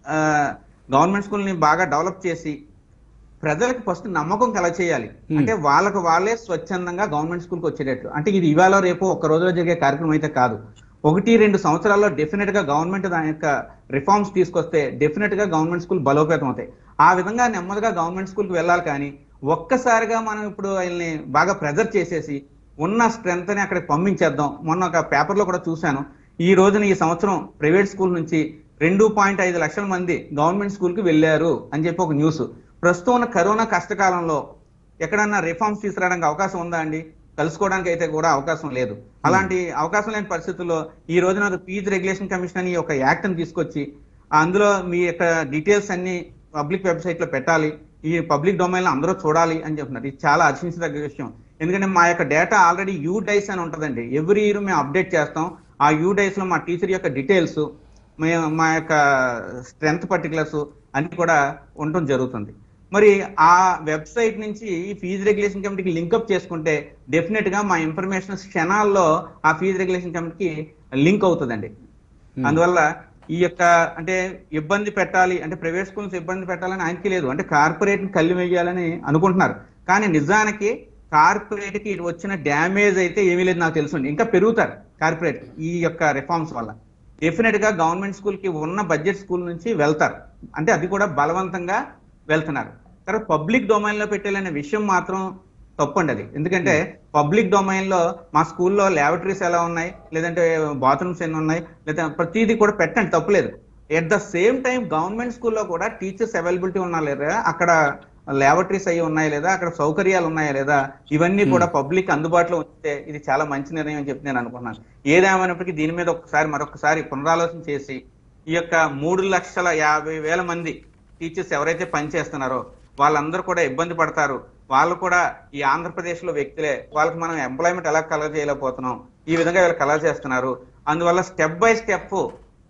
గవర్నమెంట్ స్కూల్ని బాగా డెవలప్ చేసి ప్రజలకు ఫస్ట్ నమ్మకం కల చేయాలి అంటే వాళ్ళకు వాళ్ళే స్వచ్ఛందంగా గవర్నమెంట్ స్కూల్కి వచ్చేటట్లు అంటే ఇది ఇవాళ రేపు ఒక రోజులో జరిగే కార్యక్రమం అయితే కాదు ఒకటి రెండు సంవత్సరాల్లో డెఫినెట్ గా గవర్నమెంట్ దాని యొక్క రిఫార్మ్స్ తీసుకొస్తే డెఫినెట్ గా గవర్నమెంట్ స్కూల్ బలోపేతం అవుతాయి ఆ విధంగా నెమ్మదిగా గవర్నమెంట్ స్కూల్కి వెళ్ళాలి కానీ ఒక్కసారిగా మనం ఇప్పుడు ఆయన్ని బాగా ప్రెజర్ చేసేసి ఉన్న స్ట్రెంత్ ని అక్కడికి పంపించేద్దాం మొన్న ఒక పేపర్ లో కూడా చూశాను ఈ రోజున ఈ సంవత్సరం ప్రైవేట్ స్కూల్ నుంచి రెండు పాయింట్ ఐదు లక్షల మంది గవర్నమెంట్ స్కూల్ కి వెళ్ళారు అని చెప్పి ఒక న్యూస్ ప్రస్తుతం ఉన్న కరోనా కష్టకాలంలో ఎక్కడన్నా రిఫార్మ్స్ తీసుకురావడానికి అవకాశం ఉందా అండి కలుసుకోవడానికి అయితే కూడా అవకాశం లేదు అలాంటి అవకాశం లేని పరిస్థితుల్లో ఈ రోజున ఫీజు రెగ్యులేషన్ కమిషన్ అని ఒక యాక్ట్ ని తీసుకొచ్చి అందులో మీ యొక్క డీటెయిల్స్ అన్ని పబ్లిక్ వెబ్సైట్ లో పెట్టాలి ఈ పబ్లిక్ డొమైన్ లో అందరూ చూడాలి అని చెప్తున్నారు ఇది చాలా హర్షించదగ్గ విషయం ఎందుకంటే మా యొక్క డేటా ఆల్రెడీ యూ డైస్ అని ఉంటుందండి ఎవ్రీ ఇయర్ మేము అప్డేట్ చేస్తాం ఆ యూ డైస్ లో మా టీచర్ యొక్క డీటెయిల్స్ మేము మా యొక్క స్ట్రెంత్ పర్టికులర్స్ అన్ని కూడా ఉండటం జరుగుతుంది మరి ఆ వెబ్సైట్ నుంచి ఈ ఫీజు రెగ్యులేషన్ కమిటీకి లింకప్ చేసుకుంటే డెఫినెట్ గా మా ఇన్ఫర్మేషన్ క్షణాల్లో ఆ ఫీజు రెగ్యులేషన్ కమిటీకి లింక్ అవుతుందండి అందువల్ల ఈ యొక్క అంటే ఇబ్బంది పెట్టాలి అంటే ప్రైవేట్ స్కూల్స్ ఇబ్బంది పెట్టాలని ఆయనకి లేదు అంటే కార్పొరేట్ కళ్ళు వేయాలని అనుకుంటున్నారు కానీ నిజానికి కార్పొరేట్ కి వచ్చిన డ్యామేజ్ అయితే ఏమీ లేదు నాకు తెలుసు ఇంకా పెరుగుతారు కార్పొరేట్ ఈ యొక్క రిఫార్మ్స్ వల్ల డెఫినెట్ గా గవర్నమెంట్ స్కూల్ కి ఉన్న బడ్జెట్ స్కూల్ నుంచి వెళ్తారు అంటే అది కూడా బలవంతంగా వెళ్తున్నారు తర్వాత పబ్లిక్ డొమైన్ లో పెట్టాలనే విషయం మాత్రం తప్పండి అది ఎందుకంటే పబ్లిక్ డొమైన్ లో మా స్కూల్లో ల్యాబొటరీస్ ఎలా ఉన్నాయి లేదంటే బాత్రూమ్స్ ఎన్ని ఉన్నాయి లేదా ప్రతిదీ కూడా పెట్టండి తప్పులేదు at the same time government స్కూల్లో కూడా టీచర్స్ అవైలబిలిటీ ఉన్నా లేదా అక్కడ ల్యాబొటరీస్ అయ్యి ఉన్నాయి లేదా అక్కడ సౌకర్యాలు ఉన్నాయా లేదా ఇవన్నీ కూడా పబ్లిక్ అందుబాటులో ఉంచితే ఇది చాలా మంచి నిర్ణయం అని చెప్పి నేను అనుకున్నాను ఏదేమైనప్పటికీ దీని మీద ఒకసారి మరొకసారి పునరాలోచన చేసి ఈ యొక్క మూడు లక్షల యాభై వేల మంది టీచర్స్ ఎవరైతే పనిచేస్తున్నారో వాళ్ళందరూ కూడా ఇబ్బంది పడతారు వాళ్ళు కూడా ఈ ఆంధ్రప్రదేశ్ లో వ్యక్తులే వాళ్ళకి మనం ఎంప్లాయ్మెంట్ ఎలా కలర్ చేయలేకపోతున్నాం ఈ విధంగా వీళ్ళు కలర్ చేస్తున్నారు అందువల్ల స్టెప్ బై స్టెప్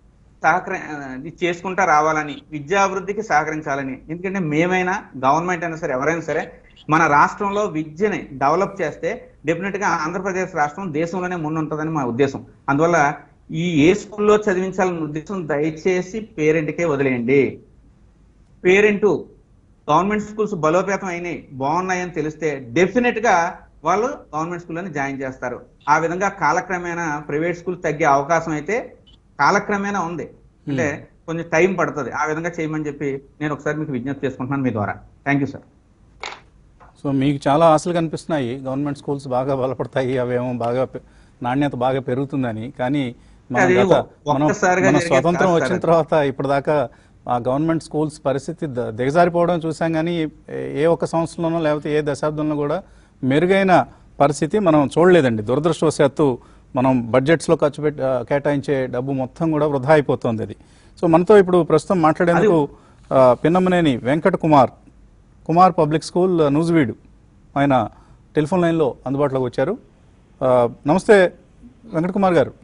సహకర ఇది చేసుకుంటా రావాలని విద్యాభివృద్ధికి సహకరించాలని ఎందుకంటే మేమైనా గవర్నమెంట్ అయినా సరే ఎవరైనా సరే మన రాష్ట్రంలో విద్యని డెవలప్ చేస్తే డెఫినెట్ గా ఆంధ్రప్రదేశ్ రాష్ట్రం దేశంలోనే ముందుంటుందని మా ఉద్దేశం అందువల్ల ఈ ఏ స్కూల్లో చదివించాలన్న ఉద్దేశం దయచేసి పేరెంట్కే వదిలేయండి పేరెంట్ గవర్నమెంట్ స్కూల్స్ బలోపేతం అయినాయి బాగున్నాయని తెలిస్తే డెఫినెట్ గా వాళ్ళు గవర్నమెంట్ స్కూల్లోనే జాయిన్ చేస్తారు ఆ విధంగా కాలక్రమేణా ప్రైవేట్ స్కూల్ తగ్గే అవకాశం అయితే కాలక్రమేణా ఉంది అంటే కొంచెం టైం పడుతుంది ఆ విధంగా చేయమని చెప్పి నేను ఒకసారి మీకు విజ్ఞప్తి చేసుకుంటున్నాను మీ ద్వారా థ్యాంక్ యూ సార్ సో మీకు చాలా ఆశలు కనిపిస్తున్నాయి గవర్నమెంట్ స్కూల్స్ బాగా బలపడతాయి అవేమో బాగా పె- నాణ్యత బాగా పెరుగుతుందని కానీ మన అది గత మనం ఒక్కసారిగా మన జరిగేది స్వతంత్రం కాదు వచ్చిన సార్. తర్వాత ఇప్పటిదాకా ఆ గవర్నమెంట్ స్కూల్స్ పరిస్థితి ద- దిగజారిపోవడం చూసాం కానీ ఏ- ఏ ఒక్క సంవత్సరంలోనో లేకపోతే ఏ దశాబ్దంలో కూడా మెరుగైన పరిస్థితి మనం చూడలేదండి దురదృష్టవశాత్తు మనం బడ్జెట్స్లో ఖర్చు పెట్టి ఆ, కేటాయించే డబ్బు మొత్తం కూడా వృధా అయిపోతుంది అది సో మనతో ఇప్పుడు ప్రస్తుతం మాట్లాడేందుకు ఆ, పిన్నమనేని వెంకట కుమార్ కుమార్ పబ్లిక్ స్కూల్ నూజివీడు ఆయన టెలిఫోన్ లైన్లో అందుబాటులోకి వచ్చారు ఆ, నమస్తే వెంకట కుమార్ గారు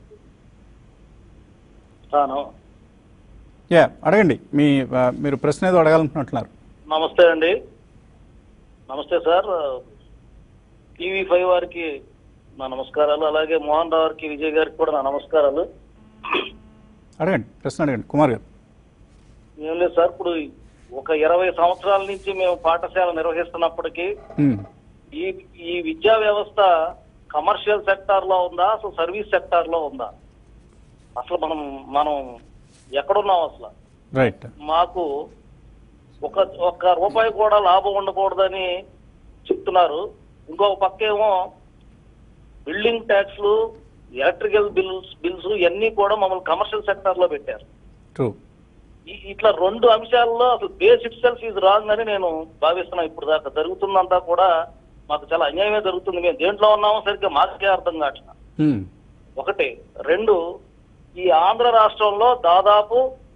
యా అడగండి మీ ఆ, మీరు ప్రశ్న ఏదో అడగాలనుకుంటున్నారు నమస్తే అండి నమస్తే సార్ టీవీ ఫైవ్ వారికి నా నమస్కారాలు అలాగే మోహన్ రావు గారికి విజయ్ గారికి కూడా నా నమస్కారాలు అడగండి ప్రశ్న అడగండి కుమార్ గారు ఏం లేదు సార్ ఇప్పుడు ఒక ఇరవై సంవత్సరాల నుంచి మేము పాఠశాల నిర్వహిస్తున్నప్పటికీ ఉమ్, ఈ ఈ విద్యా వ్యవస్థ కమర్షియల్ సెక్టార్ లో ఉందా అసలు సర్వీస్ సెక్టార్ లో ఉందా అసలు మనం మనం ఎక్కడున్నాం అసలు రైట్ మాకు ఒక ఒక్క రూపాయి కూడా లాభం ఉండకూడదని చెప్తున్నారు ఇంకొక పక్కేమో బిల్డింగ్ ట్యాక్స్లు ఎలక్ట్రికల్ బిల్స్ బిల్స్ ఇవన్నీ కూడా మమ్మల్ని కమర్షియల్ సెక్టార్ లో పెట్టారు ట్రూ ఈ- ఇట్లా రెండు అంశాల్లో అసలు base itself is wrong అని నేను భావిస్తున్నాను ఇప్పుడు దాకా జరుగుతుందంతా కూడా మాకు చాలా అన్యాయమే జరుగుతుంది మేము దేంట్లో ఉన్నామో సరిగ్గా మాకే అర్థం కావట్లేదు ఉమ్, ఒకటి రెండు ఈ ఆంధ్ర రాష్ట్రంలో దాదాపు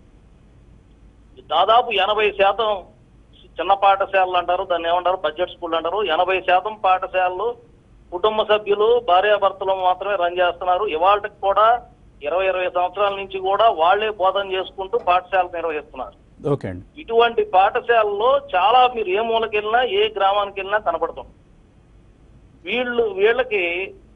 దాదాపు ఎనభై శాతం చిన్న పాఠశాలలు అంటారు దాన్ని ఏమంటారు బడ్జెట్ స్కూల్ అంటారు ఎనభై శాతం పాఠశాలలు కుటుంబ సభ్యులు భార్యాభర్తలు మాత్రమే రన్ చేస్తున్నారు ఇవాళకి కూడా ఇరవై ఇరవై సంవత్సరాల నుంచి కూడా వాళ్లే బోధన చేసుకుంటూ పాఠశాల నిర్వహిస్తున్నారు ఓకే అండి ఇటువంటి పాఠశాలలో చాలా మీరు ఏ మూలకి వెళ్ళినా ఏ గ్రామానికి వెళ్ళినా కనపడుతుంది వీళ్ళు వీళ్ళకి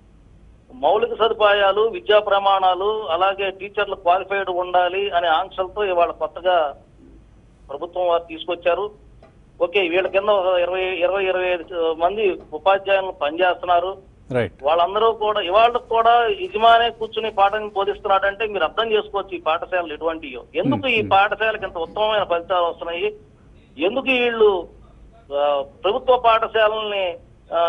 మౌలిక సదుపాయాలు విద్యా ప్రమాణాలు అలాగే టీచర్లు క్వాలిఫైడ్ ఉండాలి అనే ఆంక్షలతో ఇవాళ కొత్తగా ప్రభుత్వం వారు తీసుకొచ్చారు ఓకే వీళ్ళ కింద ఒక ఇరవై ఇరవై ఇరవై ఐదు మంది ఉపాధ్యాయులు పనిచేస్తున్నారు రైట్ వాళ్ళందరూ కూడా ఇవాళ కూడా యజమానే కూర్చుని పాఠం బోధిస్తున్నాడంటే మీరు అర్థం చేసుకోవచ్చు ఈ పాఠశాలలు ఎటువంటియో ఎందుకు ఈ పాఠశాలకి ఇంత ఉత్తమమైన ఫలితాలు వస్తున్నాయి ఎందుకు వీళ్ళు ఆ, ప్రభుత్వ పాఠశాలని ఆ,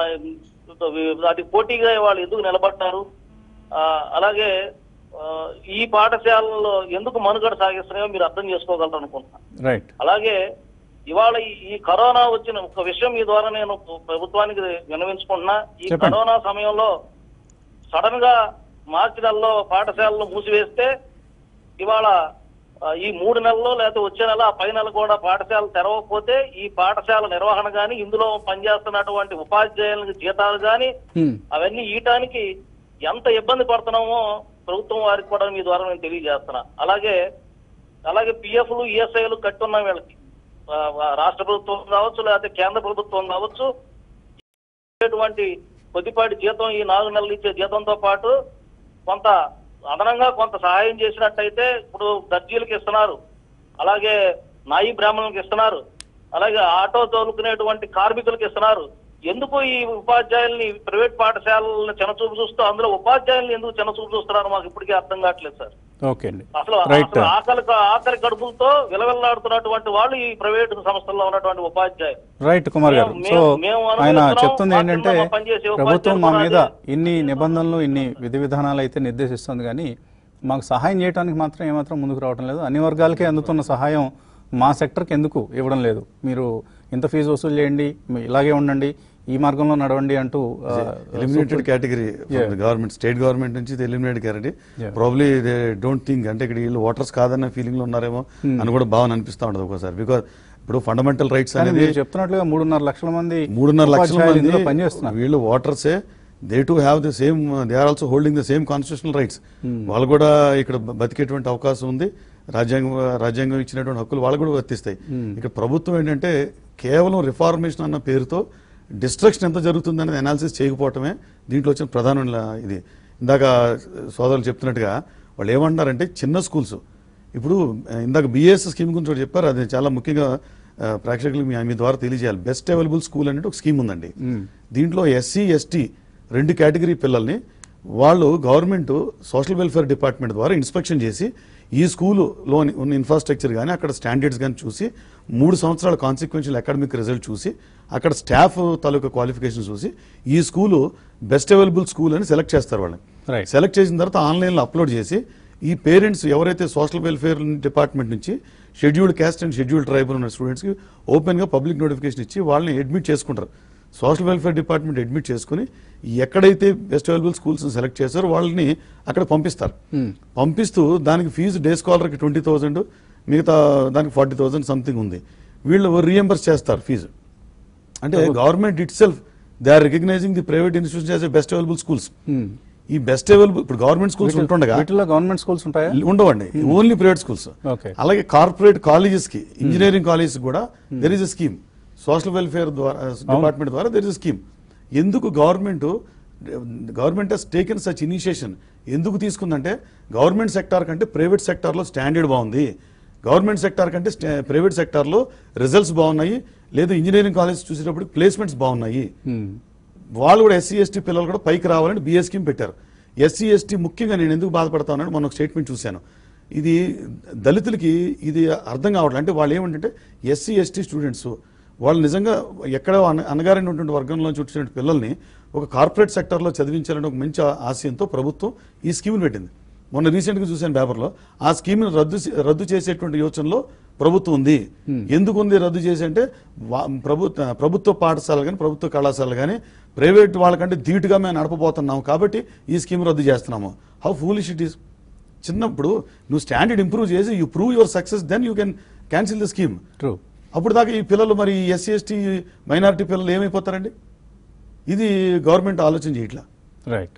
వాటి పోటీగా వాళ్ళు ఎందుకు నిలబడ్డారు ఆ, అలాగే ఆ, ఈ పాఠశాలలో ఎందుకు మనుగడ సాగిస్తున్నాయో మీరు అర్థం చేసుకోగలరు అనుకుంటున్నాను రైట్ అలాగే ఇవాళ ఈ- ఈ కరోనా వచ్చిన ఒక విషయం మీ ద్వారా నేను ప్రభుత్వానికి విన్నవించుకుంటున్నా ఈ చెప్పండి. కరోనా సమయంలో సడన్ గా మార్చి నెలలో పాఠశాలలు మూసివేస్తే ఇవాళ ఆ, ఈ మూడు నెలల్లో లేకపోతే వచ్చే నెల ఆ పై నెల కూడా పాఠశాల తెరవకపోతే ఈ పాఠశాల నిర్వహణ గాని ఇందులో పనిచేస్తున్నటువంటి ఉపాధ్యాయులకు జీతాలు గాని ఉమ్, అవన్నీ ఇయటానికి ఎంత ఇబ్బంది పడుతున్నామో ప్రభుత్వం వారికి కూడా మీ ద్వారా నేను తెలియజేస్తున్నా అలాగే అలాగే పిఎఫ్లు ఈఎస్ఐలు కట్టున్నాం వీళ్ళకి ఆ, ఆ, రాష్ట్ర ప్రభుత్వం కావచ్చు లేకపోతే కేంద్ర ప్రభుత్వం కావచ్చు ఇచ్చేటువంటి కొద్దిపాటి జీతం ఈ నాలుగు నెలలు ఇచ్చే జీతంతో పాటు కొంత అదనంగా కొంత సహాయం చేసినట్టయితే ఇప్పుడు దర్జీలకు ఇస్తున్నారు అలాగే నాయి బ్రాహ్మణులకు ఇస్తున్నారు అలాగే ఆటో తోలుకునేటువంటి కార్మికులకు ఇస్తున్నారు ఎందుకు ఈ ఉపాధ్యాయుల్ని ప్రైవేట్ పాఠశాలలను చిన్నచూపు చూస్తూ అందులో ఉపాధ్యాయుల్ని ఎందుకు చిన్నచూపు చూస్తున్నారు మాకు ఇప్పటికీ అర్థం కావట్లేదు సార్ ఓకే అండి అసలు రైట్ అసలు ఆకలి ఆకలి గడుపులతో విలవిల్లాడుతున్నటువంటి వాళ్ళు ఈ ప్రైవేట్ సంస్థల్లో ఉన్నటువంటి ఉపాధ్యాయులు రైట్ కుమార్ గారు మేము- సో మేము ఆయన అనుభవిస్తున్నాం, చెప్తుంది మా ఏంటంటే కింద పనిచేసే ప్రభుత్వం మా ఉపాధ్యాయులు మీద కూడా ఇన్ని నిబంధనలు ఇన్ని విధి విధానాలు అయితే నిర్దేశిస్తుంది కానీ మాకు సహాయం చేయడానికి మాత్రం ఏమాత్రం ముందుకు రావడం లేదు అన్ని వర్గాలకే అందుతున్న సహాయం మా సెక్టర్కి ఎందుకు ఇవ్వడం లేదు మీరు ఇంత ఫీజు వసూలు చేయండి మీ ఇలాగే ఉండండి ఈ మార్గంలో నడవండి అంటూ ఆ, eliminated category Yeah. Government state government నుంచి eliminated category Yeah. Probably they don't think అంటే ఇక్కడ వీళ్ళు ఓటర్స్ కాదన్న ఫీలింగ్ లో ఉన్నారేమో అని కూడా భావన అనిపిస్తా ఉంటుంది ఒక్కోసారి బికాస్ ఇప్పుడు ఫండమెంటల్ రైట్స్ కానీ అనేది మీరు చెప్తున్నట్లుగా మూడున్నర లక్షల మంది మూడున్నర లక్షల ఉపాధ్యాయులు ఇందులో మంది పనిచేస్తున్నారు వీళ్ళు ఓటర్సే they to have the same they are also holding the same constitutional rights వాళ్ళు కూడా ఇక్కడ బ- బతికేటువంటి అవకాశం ఉంది రాజ్యాంగం రాజ్యాంగం ఇచ్చినటువంటి హక్కులు వాళ్ళకు కూడా వర్తిస్తాయి ఇక్కడ ప్రభుత్వం ఏంటంటే కేవలం రిఫార్మేషన్ అన్న పేరుతో డిస్ట్రక్షన్ ఎంత జరుగుతుంది అనేది అనాలిసిస్ చేయకపోవటమే దీంట్లో వచ్చిన ప్రధాన ఇది ఇందాక సోదరులు చెప్తున్నట్టుగా వాళ్ళు ఏమంటున్నారంటే చిన్న స్కూల్స్ ఇప్పుడు ఆ, ఇందాక బిఎస్ స్కీమ్ గురించి ఒకటి చెప్పారు అది చాలా ముఖ్యంగా ఆ, ప్రేక్షకులకు మీ మీ ద్వారా తెలియజేయాలి బెస్ట్ అవైలబుల్ స్కూల్ అనేది ఒక స్కీమ్ ఉందండి దీంట్లో ఎస్సీ ఎస్టీ రెండు కేటగిరీ పిల్లల్ని వాళ్ళు గవర్నమెంట్ సోషల్ వెల్ఫేర్ డిపార్ట్మెంట్ ద్వారా ఇన్స్పెక్షన్ చేసి ఈ స్కూలులో ఉన్న ఇన్ఫ్రాస్ట్రక్చర్ కానీ అక్కడ స్టాండర్డ్స్ కానీ చూసి మూడు సంవత్సరాల కాన్సిక్వెన్షియల్ అకాడమిక్ రిజల్ట్ చూసి అక్కడ స్టాఫ్ తాలూకా క్వాలిఫికేషన్ చూసి ఈ స్కూలు బెస్ట్ అవైలబుల్ స్కూల్ అని సెలెక్ట్ చేస్తారు వాళ్ళని Right. సెలెక్ట్ చేసిన తర్వాత ఆన్లైన్లో అప్లోడ్ చేసి ఈ పేరెంట్స్ ఎవరైతే సోషల్ వెల్ఫేర్ డిపార్ట్మెంట్ నుంచి scheduled caste and scheduled tribal ఉన్న స్టూడెంట్స్కి ఓపెన్గా పబ్లిక్ నోటిఫికేషన్ ఇచ్చి వాళ్ళని అడ్మిట్ చేసుకుంటారు సోషల్ వెల్ఫేర్ డిపార్ట్మెంట్ అడ్మిట్ చేసుకుని ఎక్కడైతే బెస్ట్ అవైలబుల్ స్కూల్స్ సెలెక్ట్ చేశారో వాళ్ళని అక్కడ పంపిస్తారు పంపిస్తూ దానికి ఫీజు డే స్కాలర్కి ట్వంటీ థౌసండ్ మిగతా దానికి ఫార్టీ థౌసండ్ సంథింగ్ ఉంది వీళ్ళు రీఎంబర్స్ చేస్తారు ఫీజు అంటే government itself they are recognizing the private institution as best available schools ఈ బెస్ట్ అవైలబుల్ ఇప్పుడు గవర్నమెంట్ స్కూల్స్ ఉంటుండగా వీటిలో గవర్నమెంట్ స్కూల్స్ ఉంటాయా ఉండవండి ఓన్లీ ప్రైవేట్ స్కూల్స్ Okay. అలాగే కార్పొరేట్ కాలేజెస్ కి ఇంజనీరింగ్ కాలేజెస్ కూడా there is a scheme social welfare ద్వారా డిపార్ట్మెంట్ ద్వారా దెర్ ఇస్ ఎ స్కీమ్ ఎందుకు government government has taken such initiation ఎందుకు తీసుకుందంటే గవర్నమెంట్ సెక్టార్ కంటే ప్రైవేట్ సెక్టార్లో స్టాండర్డ్ బాగుంది గవర్నమెంట్ సెక్టార్ కంటే ప్రైవేట్ సెక్టార్లో రిజల్ట్స్ బాగున్నాయి లేదు ఇంజనీరింగ్ కాలేజ్ చూసేటప్పుడు ప్లేస్మెంట్స్ బాగున్నాయి వాళ్ళు కూడా ఎస్సీ ఎస్టీ పిల్లలు కూడా పైకి రావాలని బిఎస్ స్కీమ్ పెట్టారు ఎస్సీ ఎస్టీ ముఖ్యంగా నేను ఎందుకు బాధపడతానని మొన్న ఒక స్టేట్మెంట్ చూశాను ఇది దళితులకి ఇది అర్థం కావట్లేదు అంటే వాళ్ళు ఏమంటే ఎస్సీ ఎస్టీ స్టూడెంట్స్ వాళ్ళు నిజంగా ఎక్కడ అన అనగారైనటువంటి వర్గంలోంచి వచ్చిన పిల్లల్ని ఒక కార్పొరేట్ సెక్టర్లో చదివించాలని ఒక మంచి ఆశయంతో ప్రభుత్వం ఈ స్కీమ్ని పెట్టింది మొన్న రీసెంట్గా చూశాను పేపర్లో ఆ స్కీమ్ని రద్దు చే- రద్దు చేసేటువంటి యోచనలో ప్రభుత్వం ఉంది ఎందుకు ఉంది రద్దు చేసి అంటే వా- ప్రభుత్వ ప్రభుత్వ పాఠశాలలు కానీ ప్రభుత్వ కళాశాలలు కానీ ప్రైవేట్ వాళ్ళకంటే ధీటుగా మేము నడపబోతున్నాము కాబట్టి ఈ స్కీమ్ రద్దు చేస్తున్నాము హౌ ఫూలిష్ ఇట్ ఈస్ చిన్నప్పుడు నువ్వు స్టాండర్డ్ ఇంప్రూవ్ చేసి you prove your success then you can cancel the scheme true అప్పుడు దాకా ఈ పిల్లలు మరి ఎస్సీ ఎస్టీ మైనారిటీ పిల్లలు ఏమైపోతారండి ఇది గవర్నమెంట్ ఆలోచన చేయట్లా రైట్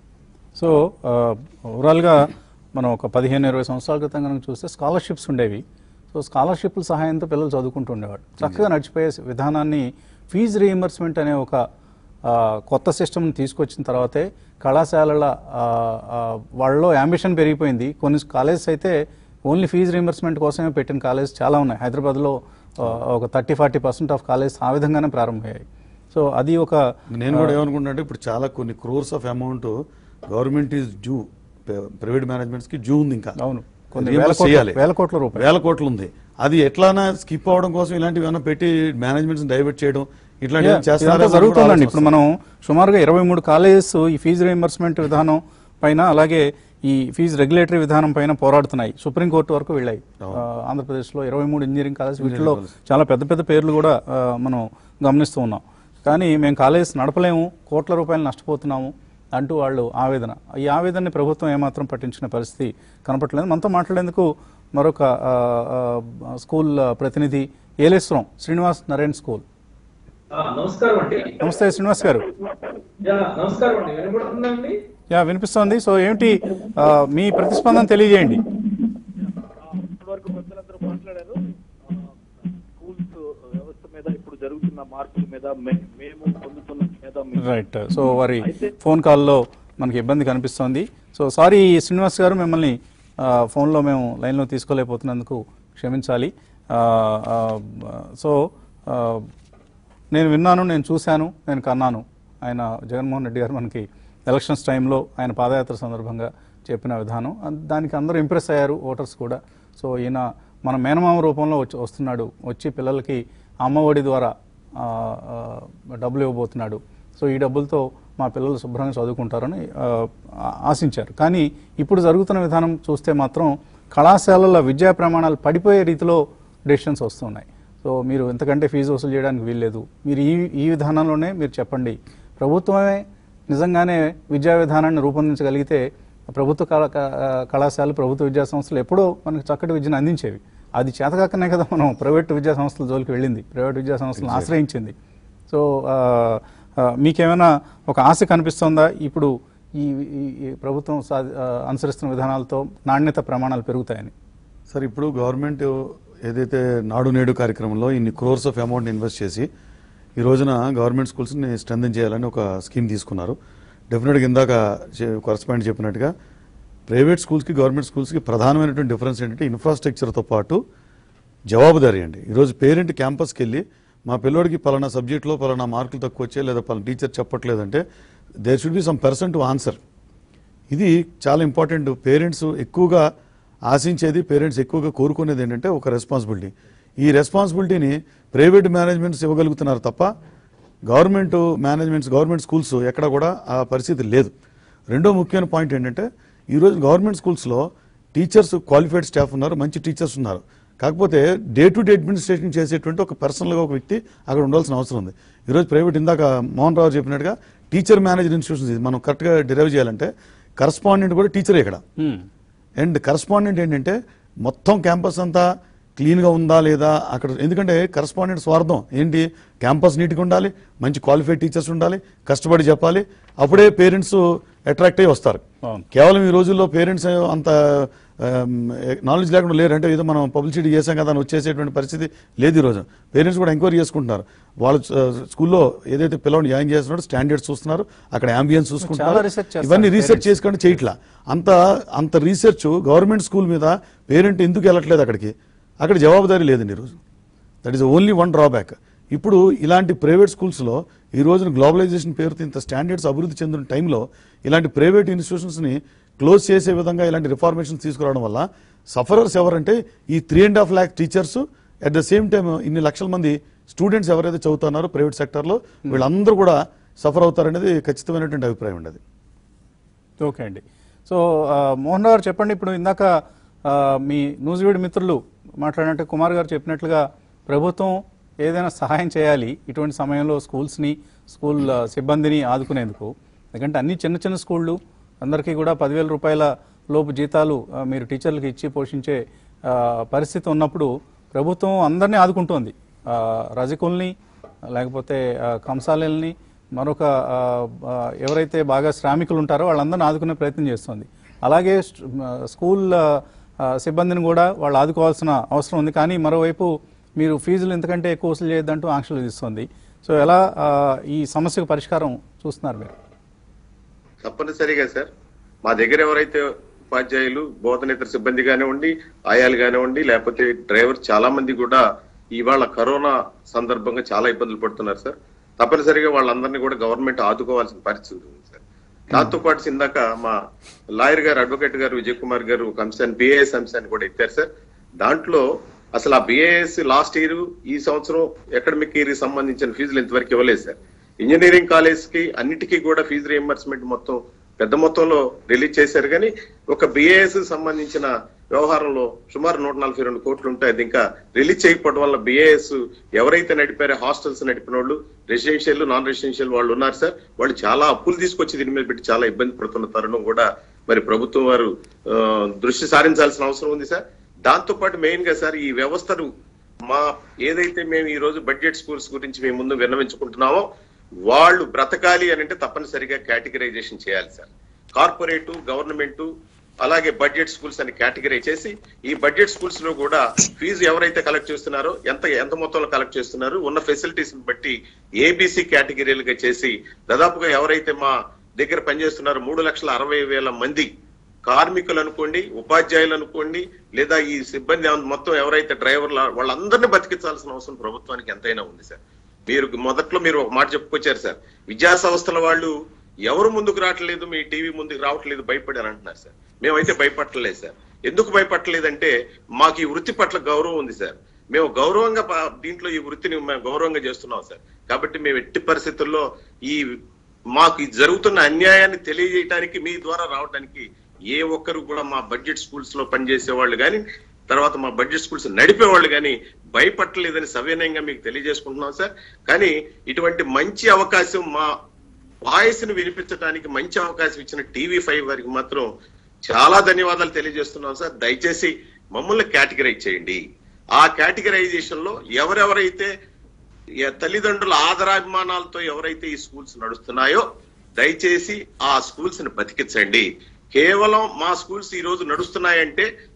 సో ఓవరాల్గా మనం ఒక పదిహేను ఇరవై సంవత్సరాల క్రితం కనుక చూస్తే స్కాలర్షిప్స్ ఉండేవి సో స్కాలర్షిప్ల సహాయంతో పిల్లలు చదువుకుంటూ ఉండేవాడు చక్కగా నడిచిపోయే విధానాన్ని ఫీజు రీఎంబర్స్మెంట్ అనే ఒక ఆ, కొత్త సిస్టమ్ని తీసుకొచ్చిన తర్వాతే కళాశాలల ఆ, ఆ, వాళ్ళలో అంబిషన్ పెరిగిపోయింది కొన్ని కాలేజెస్ అయితే ఓన్లీ ఫీజు రీఎంబర్స్మెంట్ కోసమే పెట్టిన కాలేజ్ చాలా ఉన్నాయి హైదరాబాద్లో ఆ, ఒక thirty forty percent of college ఆ విధంగానే ప్రారంభమయ్యాయి సో అది ఒక నేను కూడా ఏమనుకుంటున్నా అంటే ఇప్పుడు చాలా కొన్ని crores of amount government is due private managements కి డ్యూ ఉంది ఇంకా అవును కొన్ని Reimburse వేల కోట్ల- చేయాలి. వేల కోట్ల రూపాయలు. వేల కోట్లు ఉంది అది ఎట్లానా స్కిప్ అవడం కోసం ఇలాంటివి ఏమైనా పెట్టి మేనేజ్మెంట్స్ డైవర్ట్ చేయడం ఇట్లాంటివి Yeah, చేస్తారా ఇదంతా జరుగుతుందండి ఇప్పుడు మనం సుమారుగా ఇరవై మూడు కాలేజెస్ ఈ ఫీజు రీఎంబర్స్మెంట్ విధానం పైన అలాగే ఈ ఫీజు రెగ్యులేటరీ విధానం పైన పోరాడుతున్నాయి సుప్రీంకోర్టు వరకు వెళ్ళాయి ఆ, ఆంధ్రప్రదేశ్లో ఇరవై మూడు ఇంజనీరింగ్ కాలేజ్ వీటిలో చాలా పెద్ద పెద్ద పేర్లు కూడా ఆ, మనం గమనిస్తూ ఉన్నాం కానీ మేము కాలేజెస్ నడపలేము కోట్ల రూపాయలు నష్టపోతున్నాము అంటూ వాళ్ళు ఆవేదన ఈ ఆవేదనని ప్రభుత్వం ఏమాత్రం పట్టించిన పరిస్థితి కనపట్లేదు మనతో మాట్లాడేందుకు మరొక ఆ, ఆ, స్కూల్ ప్రతినిధి ఏలేశ్వరం శ్రీనివాస్ నరేన్ స్కూల్ ఆ, నమస్కారం అండి నమస్తే శ్రీనివాస్ గారు యా నమస్కారం అండి వినపడుతుందండి యా వినిపిస్తోంది సో ఏమిటి ఆ, మీ ప్రతిస్పందన తెలియజేయండి ఇప్పటివరకు పెద్దలందరూ మాట్లాడారు ఆ, స్కూల్స్ వ్యవస్థ మీద ఇప్పుడు జరుగుతున్న మార్పుల మీద మే- మేము పొందుతున్న మీద మీ- రైట్ సో వారి ఫోన్ కాల్లో మనకి ఇబ్బంది కనిపిస్తోంది సో సారీ శ్రీనివాస్ గారు మిమ్మల్ని ఆ, ఫోన్లో మేము లైన్లో తీసుకోలేకపోతున్నందుకు క్షమించాలి ఆ, ఆ, సో ఆ, నేను విన్నాను నేను చూశాను నేను కన్నాను ఆయన జగన్మోహన్ రెడ్డి గారు మనకి ఎలక్షన్స్ టైంలో ఆయన పాదయాత్ర సందర్భంగా చెప్పిన విధానం అన్- దానికి అందరూ ఇంప్రెస్ అయ్యారు ఓటర్స్ కూడా సో ఈయన మన మేనమామ రూపంలో వచ్చి వస్తున్నాడు వచ్చి పిల్లలకి అమ్మఒడి ద్వారా ఆ, ఆ, డబ్బులు ఇవ్వబోతున్నాడు సో ఈ డబ్బులతో మా పిల్లలు శుభ్రంగా చదువుకుంటారని ఆ, ఆ- ఆశించారు కానీ ఇప్పుడు జరుగుతున్న విధానం చూస్తే మాత్రం కళాశాలల విద్యా ప్రమాణాలు పడిపోయే రీతిలో డెసిషన్స్ వస్తున్నాయి సో మీరు ఎంతకంటే ఫీజు వసూలు చేయడానికి వీల్లేదు మీరు ఈ ఈ విధానంలోనే మీరు చెప్పండి ప్రభుత్వమే నిజంగానే విద్యా విధానాన్ని రూపొందించగలిగితే ప్రభుత్వ కళా కళాశాలలు ప్రభుత్వ విద్యా సంస్థలు ఎప్పుడో మనకు చక్కటి విద్యను అందించేవి అది చేతకాకనే కదా మనం ప్రైవేట్ విద్యా సంస్థల జోలికి వెళ్ళింది ప్రైవేట్ విద్యా సంస్థలను ఆశ్రయించింది సో ఆ, ఆ, మీకేమైనా ఒక ఆశ కనిపిస్తుందా ఇప్పుడు ఈ ఈ- ఈ ప్రభుత్వం సా- ఆ, అనుసరిస్తున్న విధానాలతో నాణ్యత ప్రమాణాలు పెరుగుతాయని సార్ ఇప్పుడు గవర్నమెంట్ ఏదైతే నాడు నేడు కార్యక్రమంలో ఇన్ని క్రోర్స్ ఆఫ్ అమౌంట్ ఇన్వెస్ట్ చేసి ఈ రోజున గవర్నమెంట్ స్కూల్స్ని స్ట్రెంథన్ చేయాలని ఒక స్కీమ్ తీసుకున్నారు డెఫినెట్గా ఇందాక కరస్పాండ్ చెప్పినట్టుగా ప్రైవేట్ స్కూల్స్కి గవర్నమెంట్ స్కూల్స్కి ప్రధానమైనటువంటి డిఫరెన్స్ ఏంటంటే ఇన్ఫ్రాస్ట్రక్చర్తో పాటు జవాబుదారీ అండి ఈరోజు పేరెంట్ క్యాంపస్కి వెళ్ళి మా పిల్లోడికి పలానా సబ్జెక్ట్లో పలానా మార్కులు తక్కువ వచ్చాయి లేదా పలానా టీచర్ చెప్పట్లేదంటే there should be some person to answer ఇది చాలా ఇంపార్టెంట్ పేరెంట్స్ ఎక్కువగా ఆశించేది పేరెంట్స్ ఎక్కువగా కోరుకునేది ఏంటంటే ఒక రెస్పాన్సిబిలిటీ ఈ రెస్పాన్సిబిలిటీని ప్రైవేట్ మేనేజ్మెంట్స్ ఇవ్వగలుగుతున్నారు తప్ప గవర్నమెంట్ మేనేజ్మెంట్స్ గవర్నమెంట్ స్కూల్స్ ఎక్కడ కూడా ఆ పరిస్థితి లేదు రెండో ముఖ్యమైన పాయింట్ ఏంటంటే ఈరోజు గవర్నమెంట్ స్కూల్స్లో టీచర్స్ క్వాలిఫైడ్ స్టాఫ్ ఉన్నారు మంచి టీచర్స్ ఉన్నారు కాకపోతే డే టు డే అడ్మినిస్ట్రేషన్ చేసేటువంటి ఒక పర్సనల్గా ఒక వ్యక్తి అక్కడ ఉండాల్సిన అవసరం ఉంది ఈరోజు ప్రైవేట్ ఇందాక మోహన్ రావు చెప్పినట్టుగా టీచర్ మేనేజ్డ్ ఇన్స్టిట్యూషన్స్ ఇది మనం కరెక్ట్గా డిరైవ్ చేయాలంటే కరస్పాండెంట్ కూడా టీచరే ఇక్కడ హ్మ్. అండ్ కరస్పాండెంట్ ఏంటంటే మొత్తం క్యాంపస్ అంతా క్లీన్గా ఉందా లేదా అక్కడ ఎందుకంటే కరస్పాండెంట్ స్వార్థం ఏంటి క్యాంపస్ నీట్గా ఉండాలి మంచి క్వాలిఫైడ్ టీచర్స్ ఉండాలి కష్టపడి చెప్పాలి అప్పుడే పేరెంట్స్ అట్రాక్ట్ అయ్యి వస్తారు అవును. కేవలం ఈ రోజుల్లో పేరెంట్స్ అంత నాలెడ్జ్ లేకుండా లేరు అంటే ఏదో మనం పబ్లిసిటీ చేసాం కదా అని వచ్చేసేటువంటి పరిస్థితి లేదు ఈ రోజు పేరెంట్స్ కూడా ఎంక్వైరీ చేసుకుంటున్నారు వాళ్ళు ఆ, స్కూల్లో ఏదైతే పిల్లల్ని జాయిన్ చేస్తున్నారో స్టాండర్డ్స్ చూస్తున్నారు అక్కడ అంబియన్స్ చాలా చూసుకుంటున్నారు research చేస్తారు ఇవన్నీ రీసెర్చ్ parents. చేసుకొని చేయట్లా అంత అంత రీసెర్చ్ గవర్నమెంట్ స్కూల్ మీద పేరెంట్ ఎందుకు వెళ్ళట్లేదు అక్కడికి అక్కడ జవాబుదారీ లేదండి ఈరోజు that is only one drawback ఇప్పుడు ఇలాంటి ప్రైవేట్ స్కూల్స్లో ఈ రోజున గ్లోబలైజేషన్ పేరుతో ఇంత స్టాండర్డ్స్ అభివృద్ధి చెందిన టైంలో ఇలాంటి ప్రైవేట్ ఇన్స్టిట్యూషన్స్ని క్లోజ్ చేసే విధంగా ఇలాంటి రిఫార్మేషన్స్ తీసుకురావడం వల్ల సఫరర్స్ ఎవరంటే ఈ three and half lakh teachers at the same time ఇన్ని లక్షల మంది స్టూడెంట్స్ ఎవరైతే చదువుతున్నారో ప్రైవేట్ సెక్టర్లో వీళ్ళందరూ కూడా సఫర్ అవుతారనేది ఖచ్చితమైనటువంటి అభిప్రాయం అండి అది ఓకే అండి సో ఆ, మోహన్ రావు గారు చెప్పండి ఇప్పుడు ఇందాక ఆ, మీ నూజివీడి మిత్రులు మాట్లాడినట్టు కుమార్ గారు చెప్పినట్లుగా ప్రభుత్వం ఏదైనా సహాయం చేయాలి ఇటువంటి సమయంలో స్కూల్స్ని స్కూల్ ఆ, సిబ్బందిని ఆదుకునేందుకు ఎందుకంటే అన్ని చిన్న చిన్న స్కూళ్ళు అందరికీ కూడా పదివేల రూపాయల లోపు జీతాలు ఆ, మీరు టీచర్లకు ఇచ్చి పోషించే ఆ, పరిస్థితి ఉన్నప్పుడు ప్రభుత్వం అందరినీ ఆదుకుంటోంది ఆ, రజకుల్ని లేకపోతే ఆ, కంసాలల్ని మరొక ఆ, ఆ, ఎవరైతే బాగా శ్రామికులు ఉంటారో వాళ్ళందరినీ ఆదుకునే ప్రయత్నం చేస్తుంది అలాగే స్ట్- ఆ, స్కూల్ ఆ, ఆ, సిబ్బందిని కూడా వాళ్ళు ఆదుకోవాల్సిన అవసరం ఉంది కానీ మరోవైపు మీరు ఫీజులు ఎంతకంటే ఎక్కువ వసూలు చేయొద్దంటూ ఆంక్షలు విధిస్తుంది సో ఎలా ఆ, ఈ సమస్యకు పరిష్కారం చూస్తున్నారు మీరు తప్పనిసరిగా సార్ మా దగ్గర ఎవరైతే ఉపాధ్యాయులు బోధనేతర సిబ్బంది కానివ్వండి ఆయాలు కానివ్వండి లేకపోతే డ్రైవర్ చాలా మంది కూడా ఇవాళ కరోనా సందర్భంగా చాలా ఇబ్బందులు పడుతున్నారు సార్ తప్పనిసరిగా వాళ్ళందరినీ కూడా గవర్నమెంట్ ఆదుకోవాల్సిన పరిస్థితి ఉంది సార్ దాంతో పాటు ఇందాక మా లాయర్ గారు అడ్వకేట్ గారు విజయ్ కుమార్ గారు ఒక అంశాన్ని బిఏఎస్ అంశాన్ని కూడా ఎత్తారు సార్ దాంట్లో అసలు ఆ బిఏఎస్ లాస్ట్ ఇయర్ ఈ సంవత్సరం అకాడమిక్ ఇయర్ సంబంధించిన ఫీజులు ఇంతవరకు ఇవ్వలేదు సార్ ఇంజనీరింగ్ కాలేజ్ కి అన్నిటికీ కూడా ఫీజు రియంబర్స్మెంట్ మొత్తం పెద్ద మొత్తంలో రిలీజ్ చేశారు కానీ ఒక బిఏఎస్ సంబంధించిన వ్యవహారంలో సుమారు నూట నలభై రెండు కోట్లు ఉంటాయి అది ఇంకా రిలీజ్ చేయకపోవడం వల్ల బిఏఎస్ ఎవరైతే నడిపారో హాస్టల్స్ నడిపిన వాళ్ళు రెసిడెన్షియల్ నాన్ రెసిడెన్షియల్ వాళ్ళు ఉన్నారు సార్ వాళ్ళు చాలా అప్పులు తీసుకొచ్చి దీని మీద పెట్టి చాలా ఇబ్బంది పడుతున్న తరుణం కూడా మరి ప్రభుత్వం వారు ఆ, దృష్టి సారించాల్సిన అవసరం ఉంది సార్ దాంతో పాటు మెయిన్ గా సార్ ఈ వ్యవస్థను మా ఏదైతే మేము ఈ రోజు బడ్జెట్ స్కూల్స్ గురించి మేము ముందు విన్నవించుకుంటున్నామో వాళ్ళు బ్రతకాలి అని అంటే తప్పనిసరిగా కేటగిరైజేషన్ చేయాలి సార్ కార్పొరేట్ గవర్నమెంట్ అలాగే బడ్జెట్ స్కూల్స్ అని కేటగిరై చేసి ఈ బడ్జెట్ స్కూల్స్ లో కూడా ఫీజు ఎవరైతే కలెక్ట్ చేస్తున్నారో ఎంత ఎంత మొత్తంలో కలెక్ట్ చేస్తున్నారు ఉన్న ఫెసిలిటీస్ బట్టి ఏబిసి కేటగిరీలుగా చేసి దాదాపుగా ఎవరైతే మా దగ్గర పనిచేస్తున్నారో మూడు లక్షల అరవై వేల మంది కార్మికులు అనుకోండి ఉపాధ్యాయులు అనుకోండి లేదా ఈ సిబ్బంది మొత్తం ఎవరైతే డ్రైవర్లు వాళ్ళందరినీ బతికించాల్సిన అవసరం ప్రభుత్వానికి ఎంతైనా ఉంది సార్ మీరు మొదట్లో మీరు ఒక మాట చెప్పుకొచ్చారు సార్ విద్యా సంస్థల వాళ్ళు ఎవరు ముందుకు రావట్లేదు మీ టీవీ ముందుకు రావట్లేదు భయపడారు అంటున్నారు సార్ మేమైతే భయపడలేదు సార్ ఎందుకు భయపడలేదంటే మాకు ఈ వృత్తి పట్ల గౌరవం ఉంది సార్ మేము గౌరవంగా ప- దీంట్లో ఈ వృత్తిని మేము గౌరవంగా చేస్తున్నాం సార్ కాబట్టి మేము ఎట్టి పరిస్థితుల్లో ఈ మాకు ఈ జరుగుతున్న అన్యాయాన్ని తెలియజేయడానికి మీ ద్వారా రావడానికి ఏ ఒక్కరు కూడా మా బడ్జెట్ స్కూల్స్ లో పనిచేసే వాళ్ళు కానీ తర్వాత మా బడ్జెట్ స్కూల్స్ నడిపే వాళ్ళు కానీ భయపట్టలేదని సవినయంగా మీకు తెలియజేసుకుంటున్నాం సార్ కానీ ఇటువంటి మంచి అవకాశం మా వాయిస్ ని వినిపించడానికి మంచి అవకాశం ఇచ్చిన టీవీ ఫైవ్ వారికి మాత్రం చాలా ధన్యవాదాలు తెలియజేస్తున్నాం సార్ దయచేసి మమ్మల్ని కేటగరైజ్ చేయండి ఆ కేటగరైజేషన్ లో ఎవరెవరైతే ఏ తల్లిదండ్రుల ఆదరాభిమానాలతో ఎవరైతే ఈ స్కూల్స్ నడుస్తున్నాయో దయచేసి ఆ స్కూల్స్ ని బతికించండి కేవలం మా స్కూల్స్ ఈ రోజు నడుస్తున్నాయంటే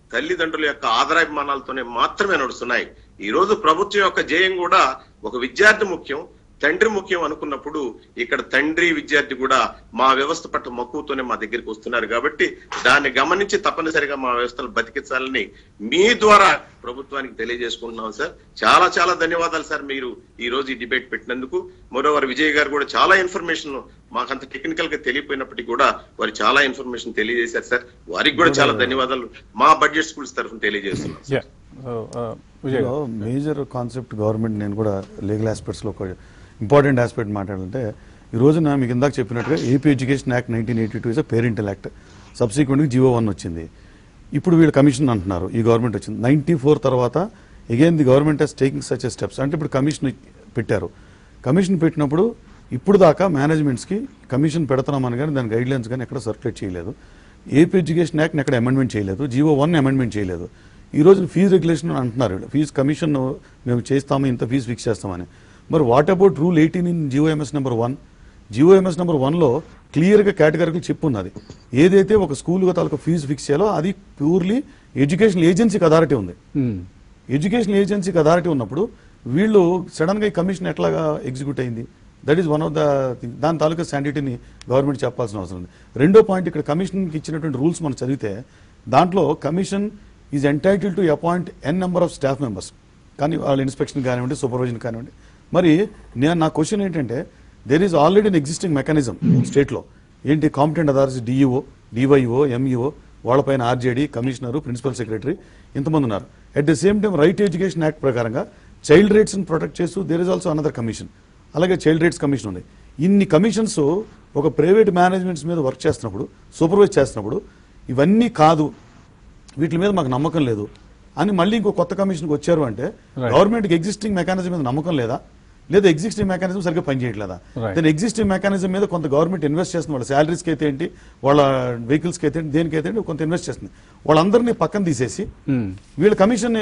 తల్లిదండ్రుల యొక్క ఆదరాభిమానాలతోనే మాత్రమే నడుస్తున్నాయి ఈ రోజు ప్రభుత్వం యొక్క జయం కూడా ఒక విద్యార్థి ముఖ్యం తండ్రి ముఖ్యం అనుకున్నప్పుడు ఇక్కడ తండ్రి విద్యార్థి కూడా మా వ్యవస్థ పట్ల మక్కువతోనే మా దగ్గరికి వస్తున్నారు కాబట్టి దాన్ని గమనించి తప్పనిసరిగా మా వ్యవస్థలు బతికించాలని మీ ద్వారా ప్రభుత్వానికి తెలియజేసుకుంటున్నాం సార్ చాలా చాలా ధన్యవాదాలు సార్ మీరు ఈ రోజు ఈ డిబేట్ పెట్టినందుకు మరోవారు విజయ్ గారు కూడా చాలా ఇన్ఫర్మేషన్ మాకంత టెక్నికల్ గా తెలియపోయినప్పటికీ కూడా వారు చాలా ఇన్ఫర్మేషన్ తెలియజేశారు సార్ వారికి కూడా చాలా ధన్యవాదాలు మా బడ్జెట్ స్కూల్స్ తరఫున తెలియజేస్తున్నాం యా సో విజయ్ గారు. మేజర్ కాన్సెప్ట్ గవర్నమెంట్ నేను కూడా లీగల్ ఆస్పెక్ట్స్లో ఒక ఇంపార్టెంట్ ఆస్పెక్ట్ మాట్లాడాలంటే ఈ రోజున మీకు ఇందాక చెప్పినట్టుగా AP education act nineteen eighty two is parental act సబ్సిక్వెంట్గా జియో వన్ వచ్చింది ఇప్పుడు వీళ్ళు కమిషన్ అంటున్నారు ఈ గవర్నమెంట్ వచ్చింది నైన్టీ ఫోర్ తర్వాత again the government has taking such steps అంటే ఇప్పుడు కమిషన్ పెట్టారు కమిషన్ పెట్టినప్పుడు ఇప్పుడు దాకా మేనేజ్మెంట్స్కి కమిషన్ పెడుతున్నామని కానీ దాని గైడ్ లైన్స్ కానీ ఎక్కడ సర్క్యులేట్ చేయలేదు ఏపీ ఎడ్యుకేషన్ యాక్ట్ని ఎక్కడ అమెండ్మెంట్ చేయలేదు జీవో వన్ అమెండ్మెంట్ చేయలేదు ఈ రోజు ఫీజు రెగ్యులేషన్ అని అంటున్నారు వీళ్ళు. ఫీజు కమిషన్ మేము చేస్తాము ఇంత ఫీజు ఫిక్స్ చేస్తామని మరి what about rule eighteen in GOMS number one GOMS number వన్లో క్లియర్గా కేటగిరికల్ చెప్పున్నది ఏదైతే ఒక స్కూల్ తాలూకు ఫీజు ఫిక్స్ చేయాలో అది ప్యూర్లీ ఎడ్యుకేషన్ ఏజెన్సీకి అథారిటీ ఉంది మ్మ్. ఎడ్యుకేషన్ ఏజెన్సీకి అథారిటీ ఉన్నప్పుడు వీళ్ళు సడన్ గా ఈ కమిషన్ ఎట్లాగా ఎగ్జిక్యూట్ అయింది that is one of the దాని తాలూకా శాండిటీని గవర్నమెంట్ చెప్పాల్సిన అవసరం ఉంది రెండో పాయింట్ ఇక్కడ కమిషన్కి ఇచ్చినటువంటి రూల్స్ మనం చదివితే దాంట్లో commission is entitle to appoint an number of staff members కానీ వాళ్ళ ఇన్స్పెక్షన్ కానివ్వండి సూపర్విజన్ కానివ్వండి మరి నేను నా క్వశ్చన్ ఏంటంటే there is already an existing mechanism స్టేట్లో ఏంటి competent authorities DEO DYEO MEO వాళ్ళపైన ఆర్జేడీ కమిషనర్ ప్రిన్సిపల్ సెక్రటరీ ఇంతమంది ఉన్నారు at the same time right education act ప్రకారంగా చైల్డ్ రైట్స్ ప్రొటెక్ట్ చేస్తూ there is also another commission అలాగే చైల్డ్ రైట్స్ కమిషన్ ఉంది ఇన్ని కమిషన్స్ ఒక ప్రైవేట్ మేనేజ్మెంట్స్ మీద వర్క్ చేస్తున్నప్పుడు సూపర్వైజ్ చేస్తున్నప్పుడు ఇవన్నీ కాదు వీటి మీద మాకు నమ్మకం లేదు అని మళ్ళీ ఇంకో కొత్త కమిషన్కి వచ్చారు అంటే Right. గవర్నమెంట్కి ఎగ్జిస్టింగ్ మెకానిజం మీద నమ్మకం లేదా లేదా ఎగ్జిస్టింగ్ మెకానిజం సరిగ్గా పనిచేయట్లేదా Right. దాని ఎగ్జిస్టింగ్ మెకానిజం మీద కొంత గవర్నమెంట్ ఇన్వెస్ట్ చేస్తుంది వాళ్ళ శాలరీస్కి అయితే ఏంటి వాళ్ళ వెహికల్స్కి అయితే ఏంటి దేనికైతే ఏంటి కొంత ఇన్వెస్ట్ చేస్తుంది వాళ్ళందరినీ పక్కన తీసేసి మ్మ్. వీళ్ళ కమిషన్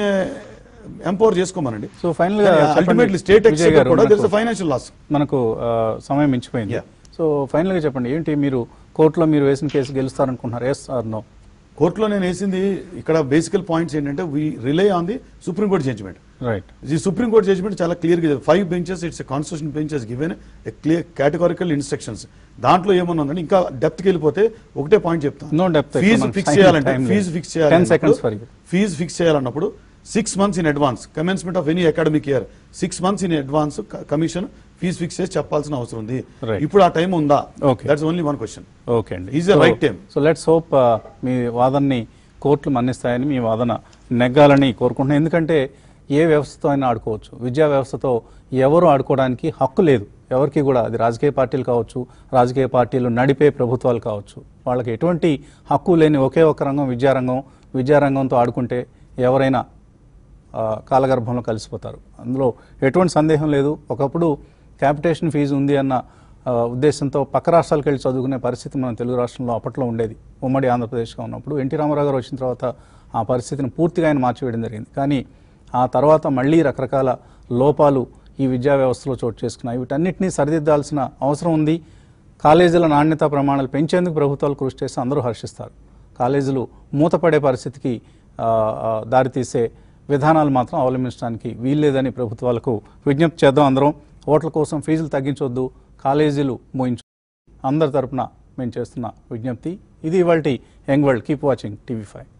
ఎంపవర్ చేసుకోమనండి సో ఫైనల్ గా చెప్పండి, అల్టిమేట్లీ స్టేట్ విజయ్ ఎక్స్చేంజ్ గారు, కూడా మనకు- దిస్ ఫైనాన్షియల్ లాస్ మనకు ఆ, సమయం మించిపోయింది Yeah. సో ఫైనల్ గా చెప్పండి ఏంటి మీరు కోర్టులో మీరు వేసిన కేసు గెలుస్తారనుకుంటున్నారు ఎస్ ఆర్ నో కోర్టులో నేను వేసింది ఇక్కడ బేసికల్ పాయింట్స్ ఏంటంటే we rely on the supreme court judgement right ఈ సుప్రీం కోర్ట్ జడ్జిమెంట్ చాలా క్లియర్ గా five benches it's constitution benches given clear categorical instructions దాంట్లో ఏమన్నా ఉందంటే ఇంకా డెప్త్ కి వెళ్ళిపోతే ఒకటే పాయింట్ చెప్తాను No depth, ఫీజు మనకు ఫిక్స్ time- చేయాలంటే time లేదు. Fee fix 10 seconds for you. చేయాలి ఫీజు ఫిక్స్ చేయాలన్నప్పుడు six months in advance commencement of any academic year six months in advance commission fee fix చేసి చెప్పాల్సిన అవసరం ఉంది Right. ఇప్పుడు ఆ టైం ఉందా Okay. That's only one question okay అండి Is the right time. So let's hope మీ వాదనని కోర్టులు మన్నిస్తాయని మీ వాదన నెగ్గాలని కోరుకుంటున్నాను ఎందుకంటే ఏ వ్యవస్థతో అయినా ఆడుకోవచ్చు విద్యా వ్యవస్థతో ఎవరు ఆడుకోవడానికి హక్కు లేదు ఎవరికి కూడా అది రాజకీయ పార్టీలు కావచ్చు రాజకీయ పార్టీలు నడిపే ప్రభుత్వాలు కావచ్చు వాళ్ళకి ఎటువంటి హక్కు లేని ఒకే ఒక రంగం విద్యారంగం విద్యారంగంతో ఆడుకుంటే ఎవరైనా ఆ, కాలగర్భంలో కలిసిపోతారు అందులో ఎటువంటి సందేహం లేదు ఒకప్పుడు క్యాపిటేషన్ ఫీజు ఉంది అన్న ఆ, ఉద్దేశంతో పక్క రాష్ట్రాలకు వెళ్ళి చదువుకునే పరిస్థితి మన తెలుగు రాష్ట్రంలో అప్పట్లో ఉండేది ఉమ్మడి ఆంధ్రప్రదేశ్గా ఉన్నప్పుడు ఎన్టీ రామారావు గారు వచ్చిన తర్వాత ఆ పరిస్థితిని పూర్తిగా ఆయన మార్చివేయడం జరిగింది కానీ ఆ తర్వాత మళ్ళీ రకరకాల లోపాలు ఈ విద్యా వ్యవస్థలో చోటు చేసుకున్నాయి వీటన్నిటినీ సరిదిద్దాల్సిన అవసరం ఉంది కాలేజీల నాణ్యత ప్రమాణాలు పెంచేందుకు ప్రభుత్వాలు కృషి చేస్తే అందరూ హర్షిస్తారు కాలేజీలు మూతపడే పరిస్థితికి ఆ, ఆ, దారితీసే విధానాలు మాత్రం అవలంబించడానికి వీల్లేదని ప్రభుత్వాలకు విజ్ఞప్తి చేద్దాం అందరం ఓట్ల కోసం ఫీజులు తగ్గించొద్దు కాలేజీలు మోయించు అందరి తరపున మేము చేస్తున్న విజ్ఞప్తి ఇది ఇవాళ young world keep watching TV five